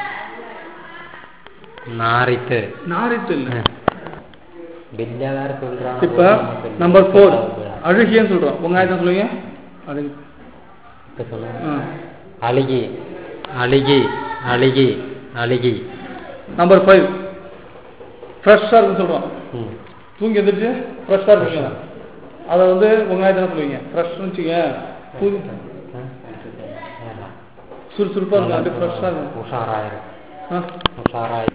നാറിത്ത് நாரிட்டு இல்ல ബില്ലകാർ சொல்றாங்க இப்ப நம்பர் ஃபோர் அழுகியன்னு சொல்றோம் உங்க நாயத்தை சொல்லுவீங்க அழுகி இப்ப சொல்லுங்க ஆ. அழுகி அழுகி அழுகி அழுகி நம்பர் ஃபைவ் ஃப்ரெஷ்ஷாக இருக்குன்னு சொல்றோம் ம். தூங்கி எந்திரிச்சு ஃப்ரெஷ்ஷாக இருக்குங்க அதை வந்து உங்க நாயத்தை என்ன சொல்லுவீங்க ஃப்ரெஷ்னு வச்சுக்க புது ஏன்னா, சுறுசுறுப்பாக இருக்கும் அப்படியே ஃப்ரெஷ்ஷாக இருக்கும் உஷாராயிரும் ஆ உஷாராய்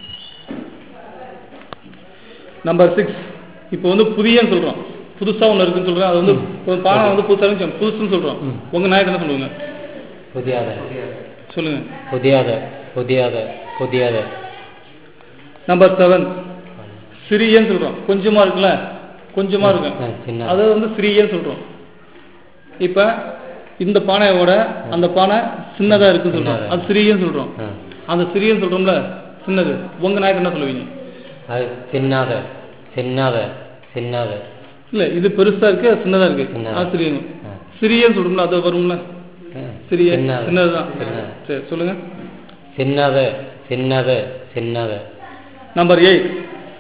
நம்பர் சிக்ஸ் இப்போ வந்து புதியன்னு சொல்றோம் புதுசா ஒன்று இருக்குன்னு சொல்றோம் அது வந்து ஒரு பானை வந்து புதுசா இருந்துச்சு புதுசுன்னு சொல்றோம் ம். உங்க நாயத்தை என்ன சொல்லுவாங்க புதியது சொல்லுங்க புதியது புதியது புதியது நம்பர் செவன் சிறியன்னு சொல்றோம் கொஞ்சமா இருக்குல்ல கொஞ்சமா இருக்கு ஆ, சின்ன. அது வந்து சிறியன்னு சொல்றோம் இப்ப இந்த பானையோட அந்த பானை சின்னதா இருக்குன்னு சொல்றோம் சின்னதா. அது சிறியன்னு சொல்றோம் ஆ. அந்த சிறியன்னு சொல்றோம்ல சின்னது உங்க நாயத்தை என்ன சொல்லுவீங்க அது சின்னது சின்னது சின்னது இல்ல இது பெருசா இருக்கு அது சின்னதா இருக்கு சின்னதா. அது சிறியன்னு ஆ. சிறியன்னு சொல்றோம்ல அது வரும்ல ஆ, சிறிய சின்னது. சின்னதுதான் சின்னது. சரி சொல்லுங்க சின்னது சின்னது சின்னது நம்பர் எயிட்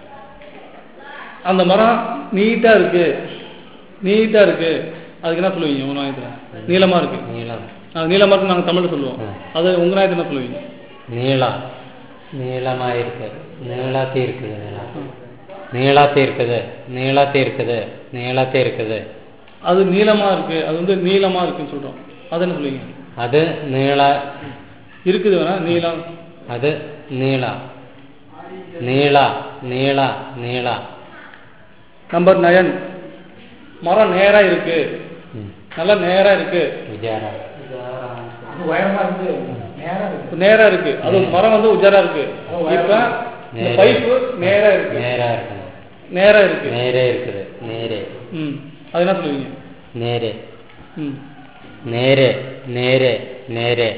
அந்த மரம் நீட்டா இருக்கு நீட்டா இருக்கு அதுக்கு என்ன சொல்லுவீங்க உங்க நாயத்துல நீளமா இருக்கு நீளம் அது நீளமா இருக்கு நாங்க தமிழ்ல சொல்லுவோம் ம். அது உங்க நாயத்துல என்ன சொல்லுவீங்க நீளம் நீளமா இருக்கு நீளத்தி இருக்குது நீளம் நீளத்தி இருக்குது நீளத்தி இருக்குது நீளத்தி இருக்குது அது நீளமா இருக்கு அது வந்து நீளமா இருக்குன்னு சொல்றோம் அது என்ன சொல்லுவீங்க அது நீள இருக்குது வேணா நீளம் அது நீள நீள நீள நீள நம்பர் நயன் மரம் நேரா இருக்கு ம். நல்லா நேரா இருக்கு விஜயாரா உயரமா இருக்கு நேரா இருக்கு நேரா இருக்கு அது மரம் வந்து உஜாரா இருக்கு இப்ப இந்த நேரா. பைப்பு நேரா இருக்கு நேரா இருக்குது நேரா இருக்கு நேரே இருக்குது நேரே ம் அது என்ன சொல்லுவீங்க நேரே ம் நேரே நேரே நேரே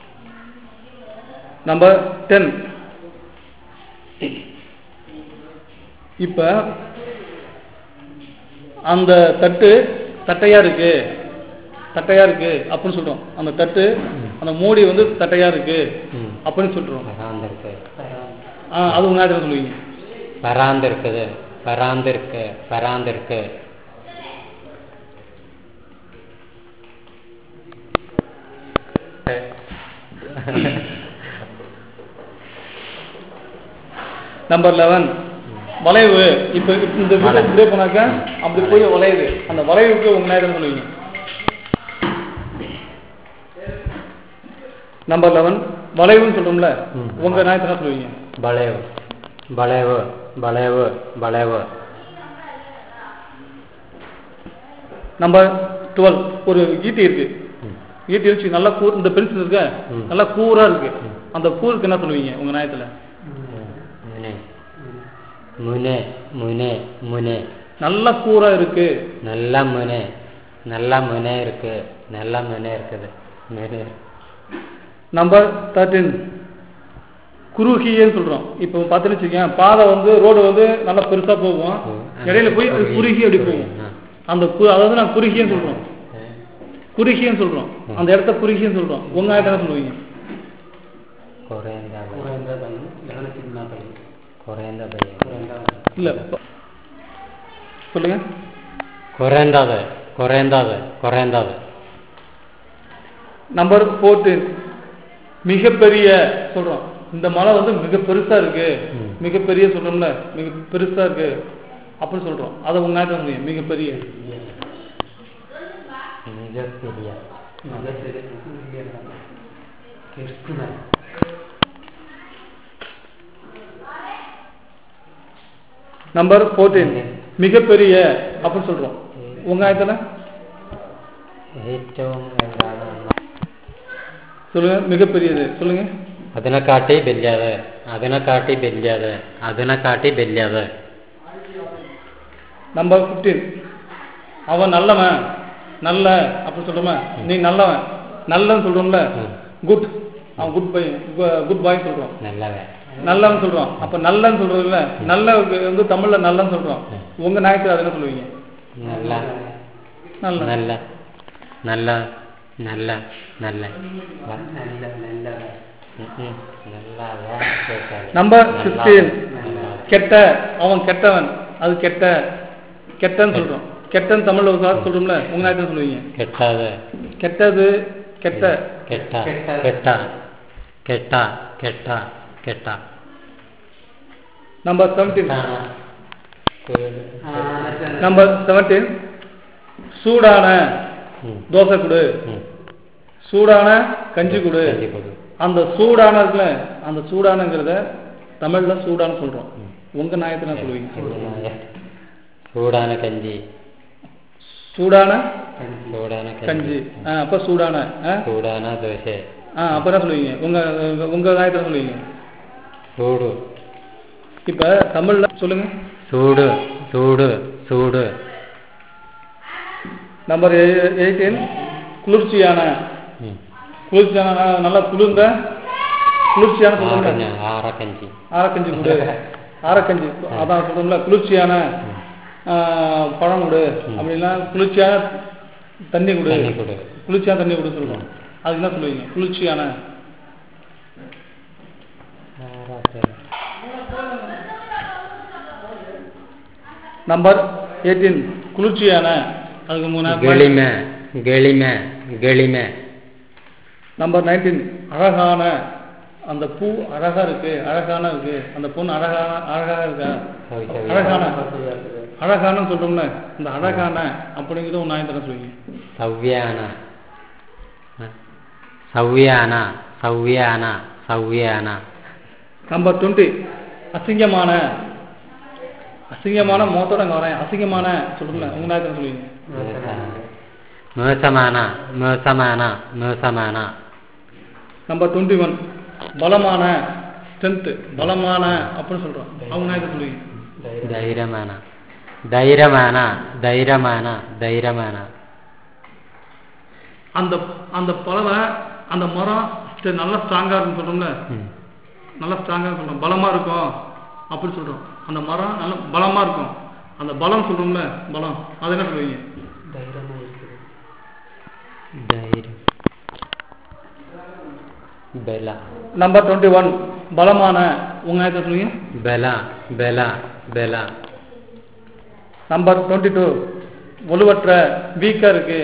நம்பர் டென் இப்ப அந்த தட்டு தட்டையா இருக்கு தட்டையா இருக்கு அப்படின்னு சொல்றோம் அந்த தட்டு அந்த மூடி வந்து தட்டையா இருக்கு ம். அப்படின்னு சொல்றோம் பராந்திருக்கு ஆ, அது உங்க நேரத்தில் சொல்லுவீங்க பராந்திருக்குது பராந்திருக்கு பராந்திருக்கு நம்பர் லெவன் வளைவு இப்ப இந்த வீடு வளைவு. இப்படியே போனாக்க அப்படி போய் வளையுது அந்த வளைவுக்கு உங்க நேரத்தில் சொல்லுவீங்க நம்பர் லெவன் வளைவுன்னு சொல்றோம்ல ம். உங்க நேரத்தில் என்ன சொல்லுவீங்க வளைவு வளைவு வளைவு வளைவு நம்பர் டுவெல் ஒரு ஈட்டி இருக்கு ம். ஈட்டி வச்சு நல்லா கூ இந்த பென்சில் இருக்க ம். நல்லா கூரா இருக்கு அந்த கூருக்கு என்ன சொல்லுவீங்க உங்க நியாயத்துல முனே முனே முனே முனே நல்ல கூரா இருக்கு நல்ல முனை நல்ல முனை இருக்கு நல்ல முனை இருக்குது முனை நம்பர் தேர்ட்டீன் குறுகியன்னு சொல்றோம் இப்போ பார்த்துன்னு வச்சுக்கேன் பாதை வந்து ரோடு வந்து நல்லா பெருசா போகும் இடையில போய் அது குறுகி அப்படி போகும் ஆ. அந்த கு- அதாவது நான் குறுகியன்னு சொல்றோம் குறுகியன்னு சொல்றோம் அந்த இடத்த குறுகியன்னு சொல்றோம் உங்க ஆயத்தை என்ன சொல்லுவீங்க குறைந்த குறைந்த பையன் இல்லைன்னா சின்ன பையன் குறைந்த பையன் குறைந்த இல்ல ப- சொல்லுங்க குறைந்தது குறைந்தது குறைந்தது நம்பர் ஃபோர்டீன் மிகப்பெரிய சொல்றோம் இந்த மலை வந்து மிக பெருசா இருக்கு ம். மிகப்பெரிய சொல்றோம்ல மிக பெருசா இருக்கு அப்படின்னு சொல்றோம் அதை உங்க ஆயத்தை சொல்லுவீங்க மிகப்பெரிய மிகப்பெரிய கிருஷ்ணன் நம்பர் ஃபோர்டீன் மிகப்பெரிய அப்படின்னு சொல்றோம் உங்க ஆயத்துல ഏറ്റവും എന്താണ് சொல்லுங்க மிகப்பெரியது சொல்லுங்க അതിനെക്കാട്ടി വലിയത് അതിനെക്കാട്ടി വലിയത് അതിനെക്കാട്ടി വലിയത് நம்பர் ஃபிஃப்டீன் அவன் நல்லவன் நல்ல அப்படின்னு சொல்றோமா நீ நல்லவன் நல்லன்னு சொல்றோம்ல ம். குட் அவன் குட் பை குட் பாய் சொல்றோம் നല്ലവൻ நல்லவன் சொல்றோம் அப்ப நல்லன்னு சொல்றதுல நல்ல வந்து தமிழ்ல நல்லன்னு சொல்றோம் உங்க நாயத்துல அது என்ன சொல்லுவீங்க നല്ല நல்ல നല്ല നല്ല നല്ല നല്ല நல்ல நல்ல ഉം ഉം. നല്ല വേ- കേട്ടാല്. நம்பர் നല്ല- சிக்ஸ்டீன் നല്ല. கெட்ட அவன் கெட்டவன் அது கெட்ட கெட்டன்னு சொல்றோம் கெட்டன்னு தமிழ்ல ஒரு வார்த்தை சொல்றோம்ல உங்க நாயத்துல சொல்லுவீங்க കെട്ടത് கெட்டது கெட்ட കെട്ട കെട്ട. കെട്ട കെട്ട കെട്ട കെട്ട நம்பர் செவன்டீன் കേട്. நம்பர் செவன்டீன் சூடான ഉം. தோசை கொடு ഉം. சூடான கஞ்சி கொடு കഞ്ചി കൊടു. அந்த சூடான இருக்குல்ல அந்த சூடானங்கிறத தமிழ்ல சூடான சொல்றோம் உங்க நாயத்தை நான் சொல்லுவீங்க ചൂടായ ചൂടാന കഞ്ചി சூடான ചൂടാന கஞ்சி ஆ, அப்ப சூடான ஆ? ചൂടാന ദോശ ஆ அப்ப என்ன சொல்லுவீங்க உங்க உங்க- உங்க நாயத்தை சொல்லுவீங்க ചൂട് இப்ப தமிழ்ல சொல்லுங்க ചൂട് ചൂട് ചൂട് நம்பர் எயிட்டீன் குளிர்ச்சியான ഉം. குளிர்ச்சியான ந- நல்லா குளிர்ந்த குளிர்ச்சியான சொல்றோம்ல ആറഞ്ഞ ആറക്കഞ്ചി ஆரக்கஞ்சி கொடு ஆரக்கஞ்சி அதான் சொல்றோம்ல குளிர்ச்சியான ஆ, பழம் கொடு அப்படின்னா குளிர்ச்சியான தண்ணி கொடு தண்ணி கொடு. குளிர்ச்சியான தண்ணி கொடு சொல்றோம் அதுக்கு என்ன சொல்லுவீங்க குளிர்ச்சியான நம்பர் எயிட்டீன் குளிர்ச்சியான அதுக்கு மூணு ഗളിമ ഗളിമ ഗളിമ நம்பர் நைன்டீன் அழகான அந்த பூ அழகா இருக்கு அழகான இருக்கு அந்த பொண்ணு அழகான அழகா இருக்கா சரி, சரி. அழகான அழகானு சொல்றோம்ல இந்த அழகான அப்படிங்கிறது ஒன்று ஆயிரம் தர சொல்லுவீங்க സവ്യാന സവ്യാന സവ്യാന സവ്യാന நம்பர் டுவெண்ட்டி அசிங்கமான அசிங்கமான மோத்தோட அங்கே வரேன் அசிங்கமான சொல்றோம்ல உங்க நாயத்தில் சொல்லுவீங்க മേസമാന മേസമാന മേസമാന நம்பர் டுவெண்ட்டி ஒன் பலமான ஸ்ட்ரென்த்து பலமான அப்படின்னு சொல்றோம் அவங்க நாயத்தில் சொல்லுவீங்க ധൈര്യമാന ധൈര്യമാന ധൈര്യമാന ധൈര്യമാന அந்த அந்த பலவை அந்த மரம் ஸ்ட- நல்லா ஸ்ட்ராங்கா இருக்குன்னு சொல்றோம்ல ഉം. நல்லா ஸ்ட்ராங்கா சொல்றோம் பலமா இருக்கும் அப்படின்னு சொல்றோம் அந்த மரம் நல்ல பலமா இருக்கும் அந்த பலம் சொல்றோம்ல பலம் அது என்ன சொல்லுவீங்க ധൈര്യം ബല நம்பர் டுவெண்ட்டி ஒன் பலமான உங்க நேரத்தை சொல்லுவீங்க ബല ബല ബല நம்பர் டுவெண்ட்டி டூ வலுவற்ற வீக்கா இருக்கு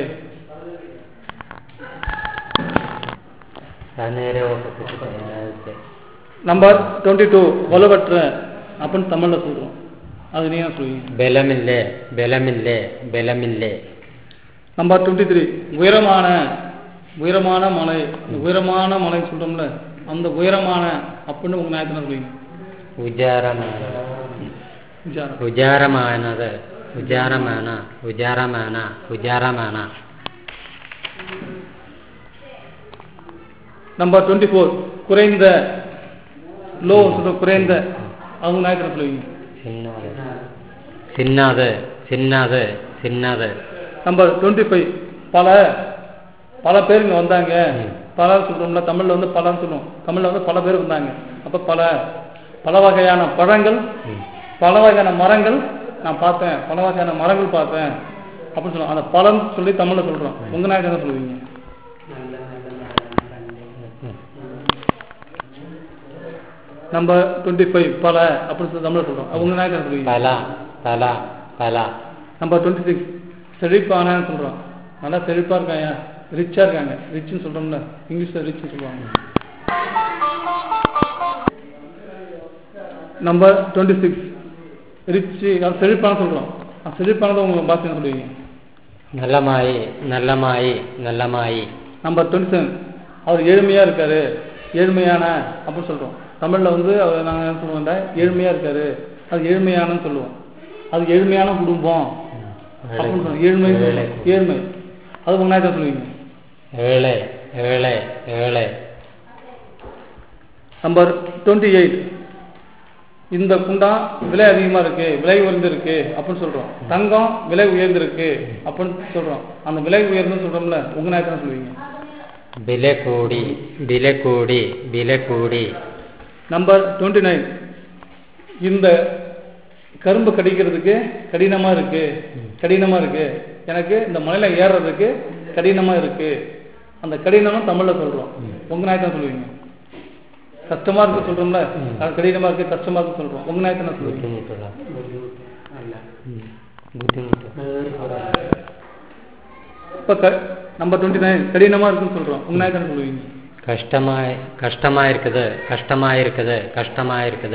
നേരെ ഓപ്പോസിറ്റ് நம்பர் டுவெண்ட்டி டூ வலுவற்ற அப்படின்னு தமிழ்ல சொல்றோம் அது நீங்க என்ன சொல்லுவீங்க ബലമില്ലേ ബലമില്ലേ ബലമില്ലേ நம்பர் டுவெண்ட்டி த்ரீ உயரமான உயரமான மலை இந்த உயரமான மலைன்னு சொல்றோம்ல அந்த உயரமான அப்படின்னு உங்க நேரத்தை என்ன சொல்லுவீங்க ഉജാരമാണ് விசாரம் ഉജാരമാനത് ഉജാരമാന ഉജാരമാന ഉജാരമാന நம்பர் டுவெண்ட்டி ஃபோர் குறைந்த லோ சொல்ற குறைந்த அவங்க நேரத்தில் சொல்லுவீங்க சின்னது சின்னது சின்னது சின்னது நம்பர் டுவெண்ட்டி ஃபைவ் பல பல பேர் இங்கே வந்தாங்க ம். பல சொல்கிறோம்ல தமிழில் வந்து பலன்னு சொல்லுவோம் தமிழில் வந்து பல பேர் வந்தாங்க அப்போ பல பல வகையான பழங்கள் ம். பல வகையான மரங்கள் நான் பார்த்தேன் பல வகையான மரங்கள் பார்த்தேன் அப்படின்னு சொல்லுவோம் அந்த பழம் சொல்லி தமிழில் சொல்கிறோம் உங்கள் நாயகம் என்ன சொல்லுவீங்க நல்ல நல்ல நல்ல ம். நம்பர் டுவெண்ட்டி ஃபைவ் பல அப்படின்னு சொல்லி தமிழில் சொல்கிறோம் உங்கள் நாயகம் என்ன சொல்லுவீங்க பலா பலா பலா நம்பர் டுவெண்ட்டி சிக்ஸ் செழிப்பானன்னு சொல்கிறோம் நல்லா செழிப்பாக இருக்காங்க ரிச்சாக இருக்காங்க ரிச்னு சொல்கிறோம்ல இங்கிலீஷில் ரிச்னு சொல்லுவாங்க நம்பர் டுவெண்ட்டி சிக்ஸ் ரிச்சு அது செழிப்பான சொல்கிறோம் அது செழிப்பானதை உங்கள் பாஷைன்னு சொல்லுவீங்க நல்லமாயி நல்லமாயி நல்லமாயி நம்பர் டுவெண்ட்டி செவன் அவர் ஏழ்மையாக இருக்காரு ஏழ்மையான அப்படின்னு சொல்கிறோம் தமிழில் வந்து அவர் நாங்கள் என்ன சொல்லுவோம்டா ஏழ்மையாக இருக்காரு அது ஏழ்மையானன்னு சொல்லுவோம் அது ஏழ்மையான குடும்பம் அப்படின்னு சொல்லுவோம் ஏழ்மை ஏழை ஏழ்மை அது உங்க நாயத்தை சொல்லுவீங்க ஏழை ஏழை ஏழை நம்பர் டுவெண்ட்டி எயிட் இந்த குண்டா விலை அதிகமாக இருக்கு விலை உயர்ந்திருக்கு அப்படின்னு சொல்கிறோம் தங்கம் விலை உயர்ந்திருக்கு அப்படின்னு சொல்கிறோம் அந்த விலை உயர்ந்துன்னு சொல்கிறோம்ல உங்க நாயத்தை சொல்லுவீங்க விலை கூடி விலை கூடி விலை கூடி நம்பர் டுவெண்ட்டி நைன் இந்த கரும்பு கடிக்கிறதுக்கு கடினமாக இருக்கு கடினமாக இருக்கு எனக்கு இந்த மலையில் ஏறுறதுக்கு கடினமாக இருக்கு அந்த கடினமும் தமிழில் சொல்கிறோம் உங்கள் நாயத்தை சொல்லுவீங்க கஷ்டமாக இருக்கு சொல்கிறோம்ல அது கடினமாக இருக்கு கஷ்டமாக இருக்கு சொல்கிறோம் உங்கள் நாயத்தை என்ன சொல்லுவீங்க ബുദ്ധിമുട്ടുള്ള ബുദ്ധിമുട്ട് അല്ല ഉം. ബുദ്ധിമുട്ട് വേർപാടാണ് இப்போ க நம்பர் டுவெண்ட்டி நைன் கடினமாக இருக்குன்னு சொல்கிறோம் உங்கள் நாயத்தை என்ன சொல்லுவீங்க கஷ்டமாய் கஷ்டமா இருக்குது கஷ்டமா இருக்குது கஷ்டமா இருக்குது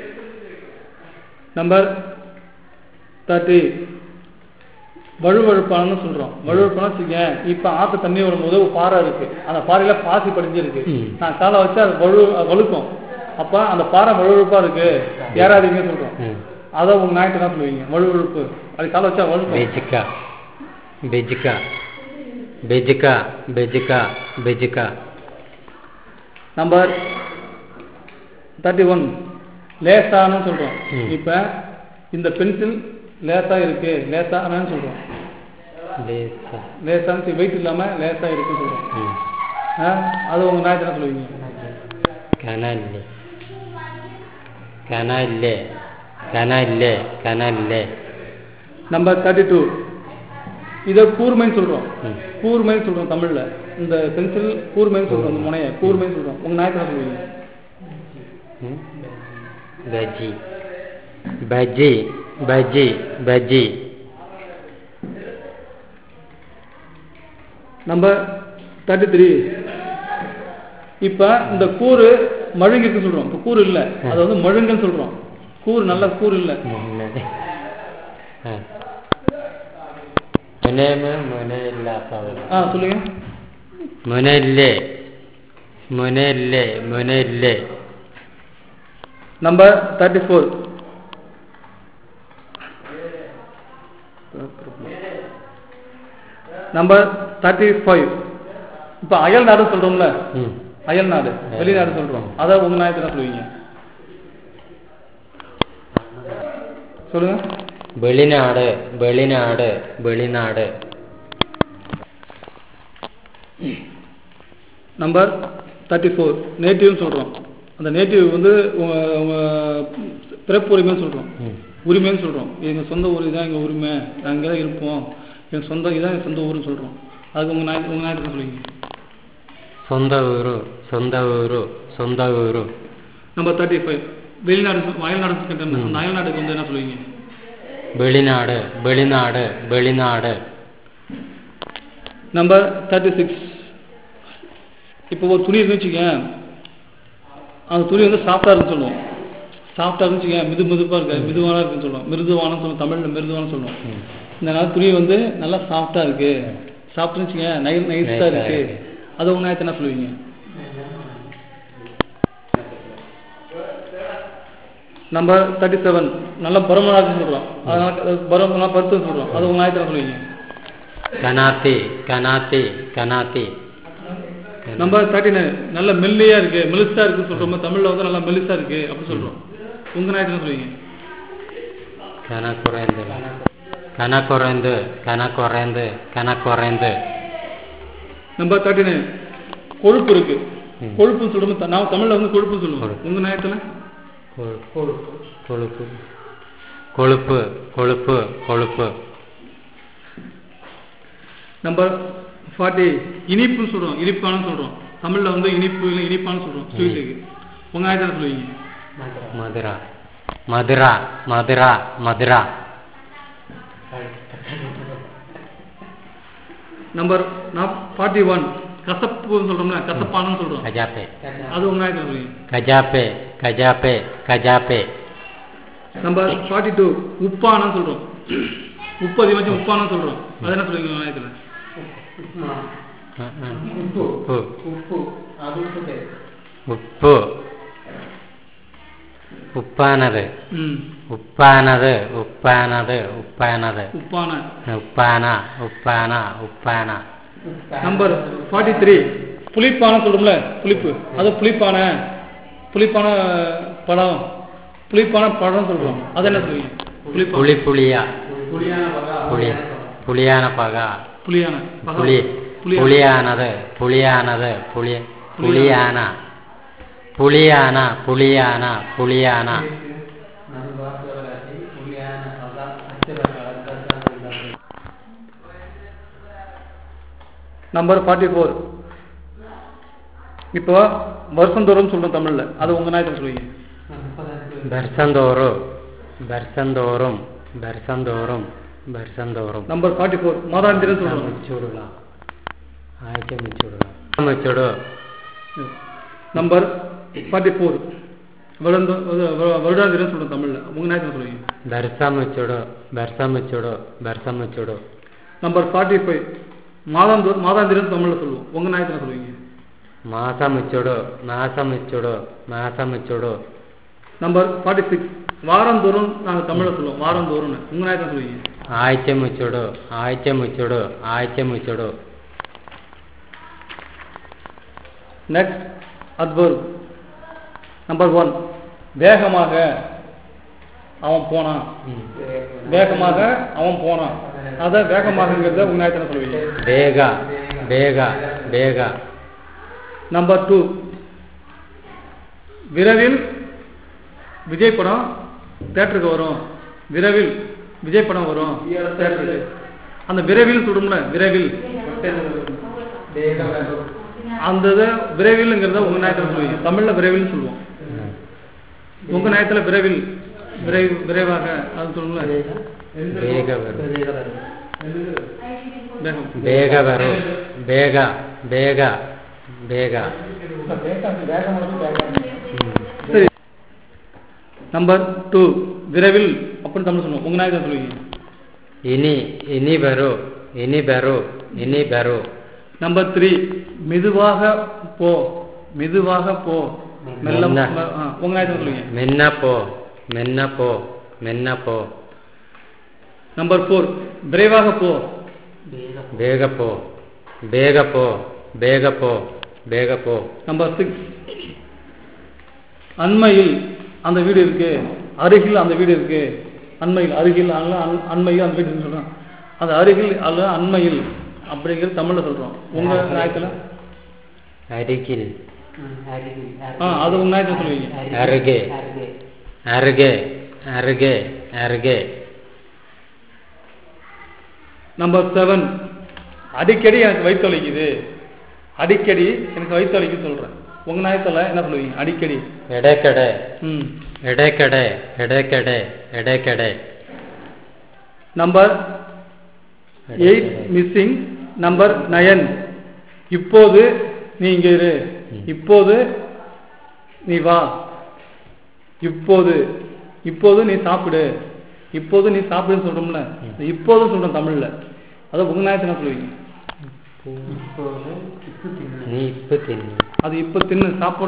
நம்பர் தேர்ட்டி வழுவழுப்பானு சொல்றோம் வழுவழுப்பான வச்சுக்க இப்ப ஆத்து தண்ணி வரும்போது ஒரு பாறை இருக்கு அந்த பாறையில பாசி படிஞ்சிருக்கு ம். நான் காலை வச்சு அது வலு அது வழுக்கும் அப்ப அந்த பாறை வழுவழுப்பா இருக்கு ஏறாதீங்கன்னு சொல்றோம் ഉം. அதை உங்க நாய்க்கு தான் சொல்லுவீங்க வழுவழுப்பு அது காலை வச்சா வழுக்கும் ബെജിക്ക ബെജിക്ക ബെജിക്ക ബെജിക്ക ബെജിക്ക நம்பர் தேர்ட்டி ஒன் லேசானு சொல்றோம் ம். இப்ப இந்த பென்சில் லேசா இருக்கு லேசானு சொல்றோம் ലേസ. லேசான்னு வெயிட் இல்லாம லேசா இருக்குன்னு சொல்றோம் ഉം. ஆ? அது உங்க நாயத்தை என்ன சொல்லுவீங்க കനല്ലേ കനല്ലേ കനല്ലേ കനല്ലേ நம்பர் தேர்ட்டி டூ இதை கூர்மைன்னு சொல்றோம் ம். கூர்மைன்னு சொல்றோம் தமிழ்ல இந்த பென்சில் கூர்மைன்னு சொல்றோம் இந்த முனைய கூர்மைன்னு சொல்றோம் உங்க நாயத்தை என்ன சொல்லுவீங்க ഉം. ബജി ബജി ബജി ബജി நம்பர் தேர்ட்டி த்ரீ இப்ப இந்த கூறு மழுங்கிருக்குன்னு சொல்றோம் இப்ப கூறு இல்ல அது வந்து மழுங்கன்னு சொல்றோம் கூறு நல்ல கூறு இல்ல മുനേമ് മുനയില്ലാത്തവർ ஆ சொல்லுங்க മുനയില്ലേ മുനയില്ലേ മുനയില്ലേ number thirty four number thirty five இப்போ அயல் நாடு சொல்றோம்ல ഉം. அயல் நாடு வெளிநாடு சொல்றோம் அதை உங்க நாயத்தை சொல்லுவீங்க சொல்லுங்க വെളിനാട് വെളിനാട് വെളിനാട് நம்பர் தேர்ட்டி ஃபோர் நேட்டிவ்னு சொல்றோம் அந்த நேட்டிவ் வந்து உங்க உங்க பிறப்பு உரிமைன்னு சொல்றோம் ഉം. உரிமைன்னு சொல்றோம் எங்க சொந்த ஊர் இதான் எங்க உரிமை நாங்க இங்கே தான் இருப்போம் எங்க சொந்த இதான் எங்க சொந்த ஊர்னு சொல்றோம் அதுக்கு உங்க நாய் உங்க நாயத்தை சொல்லுவீங்க സ്വന്ത ഊരു സ്വന്ത ഊരു സ്വന്ത ഊരു நம்பர் தேர்ட்டி ஃபைவ் வெளிநாடு சொல்- அயல்நாடு கேட்டேன் அந்த அயல்நாடுக்கு வந்து என்ன சொல்லுவீங்க വെളിനാട് വെളിനാട് വെളിനാട് நம்பர் தேர்ட்டி சிக்ஸ் இப்போ ஒரு துணி இருக்குன்னு வச்சுக்கேன் அந்த துணி வந்து சாஃப்டாக இருக்குன்னு சொல்லுவோம் சாஃப்டாக இருக்குன்னு வச்சுக்கேன் மிது மிதுப்பாக இருக்காது மிதுவான இருக்குன்னு சொல்லுவோம் மிருதுவானு சொல்லுவோம் தமிழில் மிருதுவானு சொல்லுவோம் இந்த நாள் துணி வந்து நல்லா சாஃப்டாக இருக்கு சாஃப்ட்னு வச்சுக்கேன் நை நைஸாக Nice-ஆ இருக்கு இருக்கு. அதை உங்க நாயத்தை என்ன சொல்லுவீங்க நம்பர் தேர்ட்டி செவன் நல்லா பரமனாக இருக்குன்னு சொல்கிறோம் அதனால பரமனா பருத்துன்னு சொல்கிறோம் அதை உங்க நாயத்தை என்ன சொல்லுவீங்க കനാത്തി കനാത്തി കനാത്തി நம்பர் தேர்ட்டி நைன் நல்ல மெல்லியா இருக்கு மெலிசா இருக்குன்னு சொல்றோம் தமிழ்ல வந்து நல்லா மெலிசா இருக்கு அப்படி சொல்றோம் உங்க நாயத்தை சொல்லுவீங்க കനക്കുറേന്തല கனக்குறைந்து கனக்குறைந்து கனக்குறைந்து நம்பர் தேர்ட்டி நைன் கொழுப்பு இருக்கு ம். கொழுப்புன்னு சொல்லும்போது நான் தமிழ்ல வந்து கொழுப்புன்னு சொல்லுவோம் கொழுப்பு. உங்க நேரத்துல கொழு- கொழுப்பு கொழுப்பு கொழுப்பு கொழுப்பு நம்பர் ஃபார்ட்டி இனிப்புன்னு சொல்றோம் இனிப்பானு சொல்றோம் தமிழ்ல வந்து இனிப்பு இல்லை இனிப்பான்னு சொல்றோம் ஸ்வீட்டுக்கு உங்க நேரத்துல சொல்லுவீங்க மதுரா மதுரா மதுரா மதுரா நம்பர் ஃபார்ட்டி ஒன் கசப்புன்னு சொல்றோம்ல கசப்பானு சொல்றோம் கஜாப்பே அது உங்க நேரத்துல சொல்லுவீங்க கஜாப்பே கஜாப்பே கஜாப்பே நம்பர் ஃபார்ட்டி டூ உப்பானு சொல்றோம் உப்பு அதிகமாச்சும் உப்பானு சொல்றோம் அது என்ன சொல்லுவீங்க உங்க நேரத்துல உப்புமா ம், ம். உப்பு உப்பு உப்பு அது உப்பு பேர் உப்பு உப்பானது ம் உப்பானது உப்பானது உப்பானது உப்பான உப்பானா உப்பானா உப்பானா நம்பர் ஃபார்ட்டி த்ரீ புளிப்பான சொல்றோம்ல புளிப்பு அது புளிப்பான புளிப்பான பழம் புளிப்பான பழம் சொல்றோம் அது என்ன சொல்லுவீங்க புளிப்பான புளி புளியா புளியான பகா புளி புளியான பகா புளியான பழம். புளி புளியான. புளியானது புளியானது புளி புளியானா புளியானா புளியானா புளியானா நல்வாக்குவராசி புளியான பகா அச்சர நம்பர் ஃபார்ட்டி ஃபோர் இப்போ வருஷந்தோறும் சொல்றோம் தமிழ்ல அது உங்க நாயத்தில் சொல்லுவீங்க ബർസന്തോറും ബർസന്തോറും ബർസന്തോറും ബർസന്തോറും நம்பர் ஃபார்ட்டி ஃபோர் மாதாந்திரம் சொல்றோம் മുച്ചൂടുള്ള ആഴ്ച മുച്ചൂടുള്ള മുച്ചൂടു நம்பர் ஃபார்ட்டி ஃபோர் வருடந்தோ வ- வருடாந்திரம் சொல்றோம் தமிழ்ல உங்க நாயத்தில் சொல்லுவீங்க ബർസ മുച്ചൂടു ബർസ മുച്ചൂടു ബർസ മുച്ചൂടു நம்பர் ஃபார்ட்டி ஃபைவ் மாதாந்தோ மாதாந்திரம் தமிழ்ல சொல்லுவோம் உங்க நாயத்தில் சொல்லுவீங்க മാസ മുച്ചൂടു മാസ മുച്ചൂടു മാസ മുച്ചൂടു நம்பர் ஃபார்ட்டி சிக்ஸ் வாரந்தோறும் நாங்கள் தமிழில் சொல்லுவோம் வாரந்தோறும்னு உங்கள் நாயத்தில் சொல்லுவீங்க ആഴ്ച മുച്ചൂടു ആഴ്ച മുച്ചൂടു ആഴ്ച മുച്ചൂടു நெக்ஸ்ட் அத்வர்ப் நம்பர் ஒன் வேகமாக அவன் போனான் வேகமாக அவன் போனான் அதை வேகமாகங்கிறத உங்கள் நாயத்தில் சொல்லுவீங்க ಬೇಗ ಬೇಗ ಬೇಗ நம்பர் டூ விரைவில் விஜய் படம் தேட்டருக்கு வரும் விரைவில் விஜய் படம் வரும் தேட்டருக்கு அந்த விரைவில் சொல்றோம்ல விரைவில் அந்த இதை விரைவில்ங்கிறத உங்க நேரத்தில் சொல்லுவீங்க தமிழ்ல விரைவில் சொல்லுவோம் உங்க நேரத்தில் விரைவில் விரைவு விரைவாக அது சொல்லுங்களா ಬೇಗ ಬರು வேகம் ಬೇಗ ಬರು ಬೇಗ ಬೇಗ ಬೇಗ சரி நம்பர் டூ விரைவில் அப்படின்னு தமிழ் சொல்லுவோம் உங்க நேரத்தில் சொல்லுவீங்க ಇನಿ ಇನಿ ಬರು ಇನಿ ಬರು ಇನಿ ಬರು நம்பர் த்ரீ மெதுவாக போ மெதுவாக போ மெல்ல மெல்ல. ஆ, உங்க நேரத்தில் சொல்லுவீங்க ಮೆನ್ನ ಪೋ ಮೆನ್ನ ಪೋ ಮೆನ್ನ ಪೋ நம்பர் ஃபோர் விரைவாக போ ಬೇಗ ಪೋ ಬೇಗ ಪೋ ಬೇಗ ಪೋ ಬೇಗ ಪೋ நம்பர் சிக்ஸ் அண்மையில் அந்த வீடு இருக்கு அருகில் அந்த வீடு இருக்கு அண்மையில் அருகில் அல்ல அண்- அண்மையில் அந்த வீடு இருக்குன்னு சொல்றோம் அந்த அருகில் அல்ல அண்மையில் அப்படிங்கிறது தமிழ்ல சொல்றோம் உங்க நியாயத்துல ಅರಿಗಿಲ್ ஆ அது உங்க நியாயத்துல சொல்லுவீங்க ಅರುಗೆ ಅರುಗೆ ಅರುಗೆ ಅರುಗೆ நம்பர் செவன் அடிக்கடி எனக்கு வயிற்று வலிக்குது அடிக்கடி எனக்கு வயிற்று வலிக்குன்னு சொல்றேன் உங்க நியாயத்துல என்ன சொல்லுவீங்க அடிக்கடி ಎಡೆಕಡೆ ம் ಎಡೆಕಡೆ ಎಡೆಕಡೆ ಎಡೆಕಡೆ number eight missing number nine இப்போது நீ இங்க இரு இப்போது நீ வா இப்போது இப்போது நீ சாப்பிடு இப்போது நீ சாப்பிடுன்னு சொல்றோம்ல இப்போது சொல்றோம் தமிழ்ல அதை உங்க நேரத்தை என்ன சொல்லுவீங்க ನೀ ಇಪ್ಪು ತಿನ್ನಿ அது இப்ப தின்னு சாப்பிடு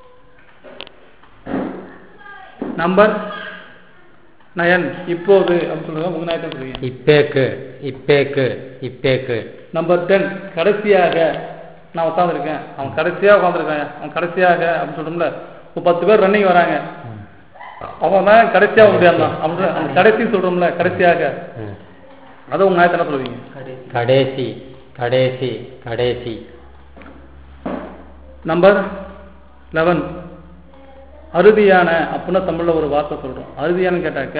நம்பர் நயன் இப்போது அப்படின்னு சொல்றத உங்க நேரத்தை சொல்லுவீங்க ಇಪ್ಪೇಕು ಇಪ್ಪೇಕು ಇಪ್ಪೇಕು நம்பர் டென் கடைசியாக நான் உட்காந்துருக்கேன் அவன் கடைசியாக உட்காந்துருக்கான் அவன் கடைசியாக அப்படின்னு சொல்றோம்ல இப்போ பத்து பேர் ரன்னிங் வராங்க அவன் தான் கடைசியாக முடியாதான் அப்படின்னு அவன் கடைசி சொல்றோம்ல கடைசியாக ಹ್ಮ್. அதை உங்க நியாயத்தை என்ன சொல்லுவீங்க கடைசி கடைசி கடைசி நம்பர் லெவன் அறுதியான அப்படின்னா தமிழ்ல ஒரு வார்த்தை சொல்றோம் அறுதியான்னு கேட்டாக்க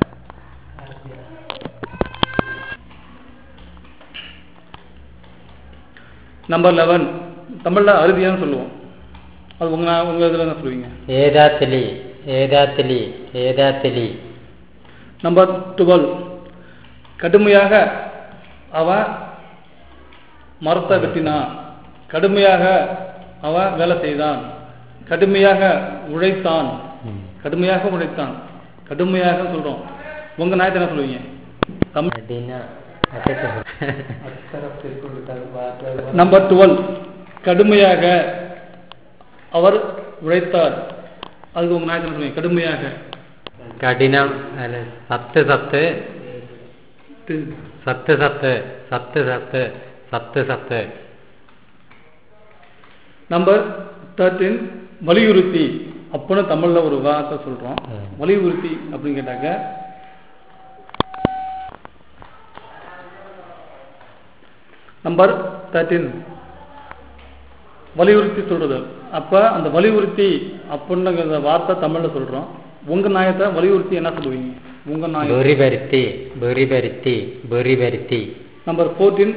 நம்பர் லெவன் தமிழ்ல அறுதியான்னு சொல்லுவோம் அது உங்க உங்க இதுல என்ன சொல்லுவீங்க ஏதாத்திலி ஏதாத்திலி ஏதாத்திலி நம்பர் டுவெல் கடுமையாக அவன் மரத்தை வெட்டினான் கடுமையாக அவன் வேலை செய்தான் கடுமையாக உழைத்தான் ம். கடுமையாக உழைத்தான் கடுமையாக சொல்றோம் உங்க நியாயத்தை என்ன சொல்லுவீங்க தமிழ் அப்படின்னா அச்சச்சோ. அக்ஷரத்தில் கொடுத்தால் வார்த்தை நம்பர் டுவெல் கடுமையாக அவர் உழைத்தார் அதுக்கு உங்க நியாயத்தை என்ன சொல்லுவீங்க கடுமையாக கடினம் அல்ல, சத்து சத்து தி- சத்து சத்து சத்து சத்து சத்து சத்து நம்பர் தேர்ட்டீன் வலியுறுத்தி அப்படின்னு தமிழ்ல ஒரு வார்த்தை சொல்றோம் ம். வலியுறுத்தி அப்படின்னு கேட்டாக்க நம்பர் தேர்ட்டீன் வலியுறுத்தி சொல்றது அப்ப அந்த வலியுறுத்தி அப்படிங்கிற வார்த்தை தமிழ்ல சொல்றோம் உங்க நியாயத்தை வலியுறுத்தி என்ன சொல்லுவீங்க உங்க நியாயம் பொறிபருத்தி பொறிபருத்தி பொறிபருத்தி நம்பர் ஃபோர்டீன்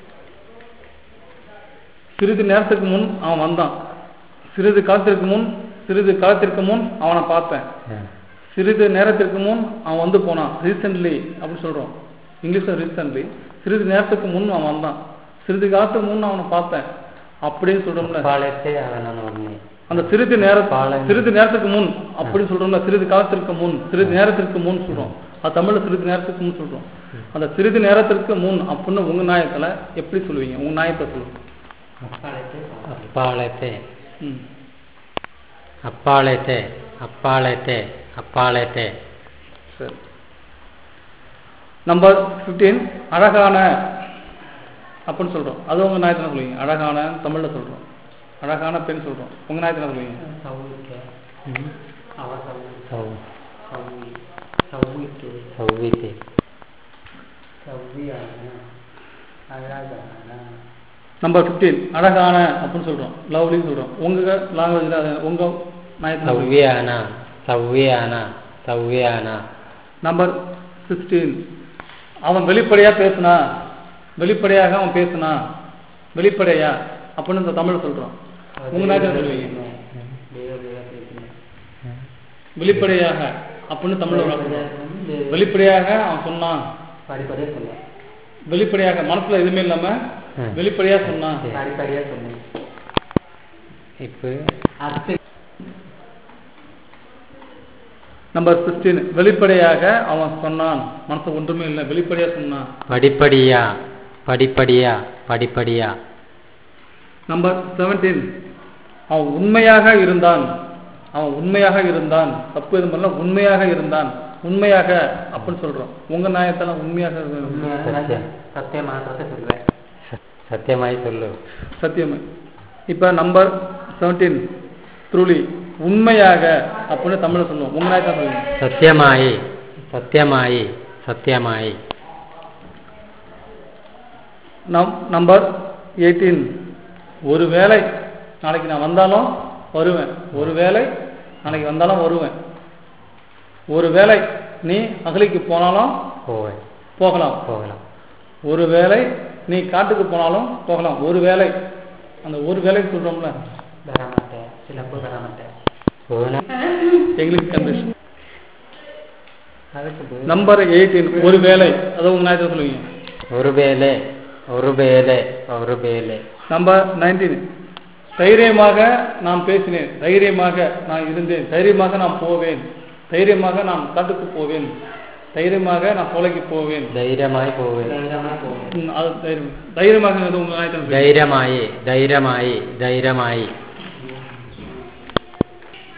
சிறிது நேரத்துக்கு முன் அவன் வந்தான் சிறிது காலத்திற்கு முன் சிறிது காலத்திற்கு முன் அவனை பார்த்தேன் சிறிது நேரத்திற்கு முன் அவன் வந்து போனான் ரீசெண்ட்லி அப்படின்னு சொல்றோம் இங்கிலீஷ்ல ரீசெண்ட்லி சிறிது நேரத்துக்கு முன் அவன் வந்தான் சிறிது காலத்துக்கு முன் அவனை பார்த்தேன் அப்படின்னு சொல்றோம்ல பாலத்தை அவன் ஒண்ணு அந்த சிறிது நேர பாலம். சிறிது நேரத்துக்கு முன் அப்படின்னு சொல்றோம்ல சிறிது காலத்திற்கு முன் சிறிது நேரத்திற்கு முன் சொல்றோம் அது தமிழ்ல சிறிது நேரத்துக்கு முன் சொல்றோம் அந்த சிறிது நேரத்திற்கு முன் அப்படின்னு உங்க நியாயத்துல எப்படி சொல்லுவீங்க உங்க நியாயத்தை சொல்லுங்க அப்பாலத்தை ம். அப்பாலத்தை அப்பாலத்தை அப்பாலத்தை சரி நம்பர் ஃபிஃப்டீன் அழகான அப்படின்னு சொல்றோம் அது உங்க நியாயத்தை என்ன சொல்லுவீங்க அழகான தமிழ்ல சொல்றோம் அழகான பெண் சொல்றோம் உங்க நியாயத்தை என்ன சொல்லுவீங்க ம். அவ சவ்வி சௌ- சவ்வி சவ்விக்கு சௌவித்து சவ்வியான அழகான நம்பர் ஃபிஃப்டீன் அழகான அப்படின்னு சொல்றோம் லவ்லின்னு சொல்றோம் உங்க லாங்குவேஜ்ல உங்க நியாயத்தை சொல்லுவீங்க. சவ்வியானா சவ்வியானா சவ்வியானா நம்பர் சிக்ஸ்டீன் அவன் வெளிப்படையா பேசுனா வெளிப்படையாக அவன் பேசுனா வெளிப்படையா அப்படின்னு இந்த தமிழ் சொல்றோம் உங்க நாட்டில் சொல்லுவீங்க வெளிப்படையாக அப்படின்னு தமிழ் ஒரு வார்த்தை சொல்றோம். வெளிப்படையாக அவன் சொன்னான் படிப்படியா சொல்ல வெளிப்படையாக மனசுல எதுவுமே இல்லாம ம். வெளிப்படையா சொன்னான் படிப்படியா சொன்னேன் இப்போ அர்த்தம் நம்பர் சிக்ஸ்டீன் வெளிப்படையாக அவன் சொன்னான் மனசு ஒன்றுமே இல்லை வெளிப்படையா சொன்னான் படிப்படியா படிப்படியா படிப்படியா நம்பர் செவன்டீன் அவன் உண்மையாக இருந்தான் அவன் உண்மையாக இருந்தான் தப்பு எதுவும் பண்ணல உண்மையாக இருந்தான் உண்மையாக அப்படின்னு சொல்றோம் உங்க நியாயத்தால உண்மையாக இருந்தான். உண்மையாக சத்தியமானதை சொல்வேன் ச- சத்தியமாய் சொல்லு சத்தியமே இப்ப நம்பர் செவன்டீன் த்ரூலி உண்மையாக அப்படின்னு தமிழ்ல சொல்லுவோம் உங்க நியாயத்தான் சொல்லுவீங்க சத்தியமாயி சத்தியமாயி சத்தியமாயி நம் நம்பர் எயிட்டீன் ஒரு வேளை நாளைக்கு நான் வந்தாலும் வருவேன் ஒரு வேளை நாளைக்கு வந்தாலும் வருவேன் ஒரு வேளை நீ அகலிக்கு போனாலும் போவேன் போகலாம் போகலாம் ஒரு வேளை நீ காட்டுக்கு போனாலும் போகலாம் ஒரு வேளை அந்த ஒரு வேளை சொல்றோம்ல தரமாட்டேன் சிலப்பு தரமாட்டேன் போனா இங்கிலீஷ் கண்டிஷன் அதுக்கு பதில் நம்பர் எயிட்டீன் ஒரு வேளை அதை உங்க நியாயத்தை சொல்லுவீங்க ஒரு வேலை ஒரு வேலை ஒரு வேலை நம்பர் நைன்டீன் தைரியமாக நான் பேசினேன் தைரியமாக நான் இருந்தேன் தைரியமாக நான் போவேன் தைரியமாக நான் காட்டுக்கு போவேன் தைரியமாக நான் சோலைக்கு போவேன் தைரியமாய் போவேன் தைரியமா போகும் ம், அது தைரியம் தைரியமாக உங்க நியாயத்தை சொல்லுவீங்க. தைரியமாயி தைரியமாயி தைரியமாயி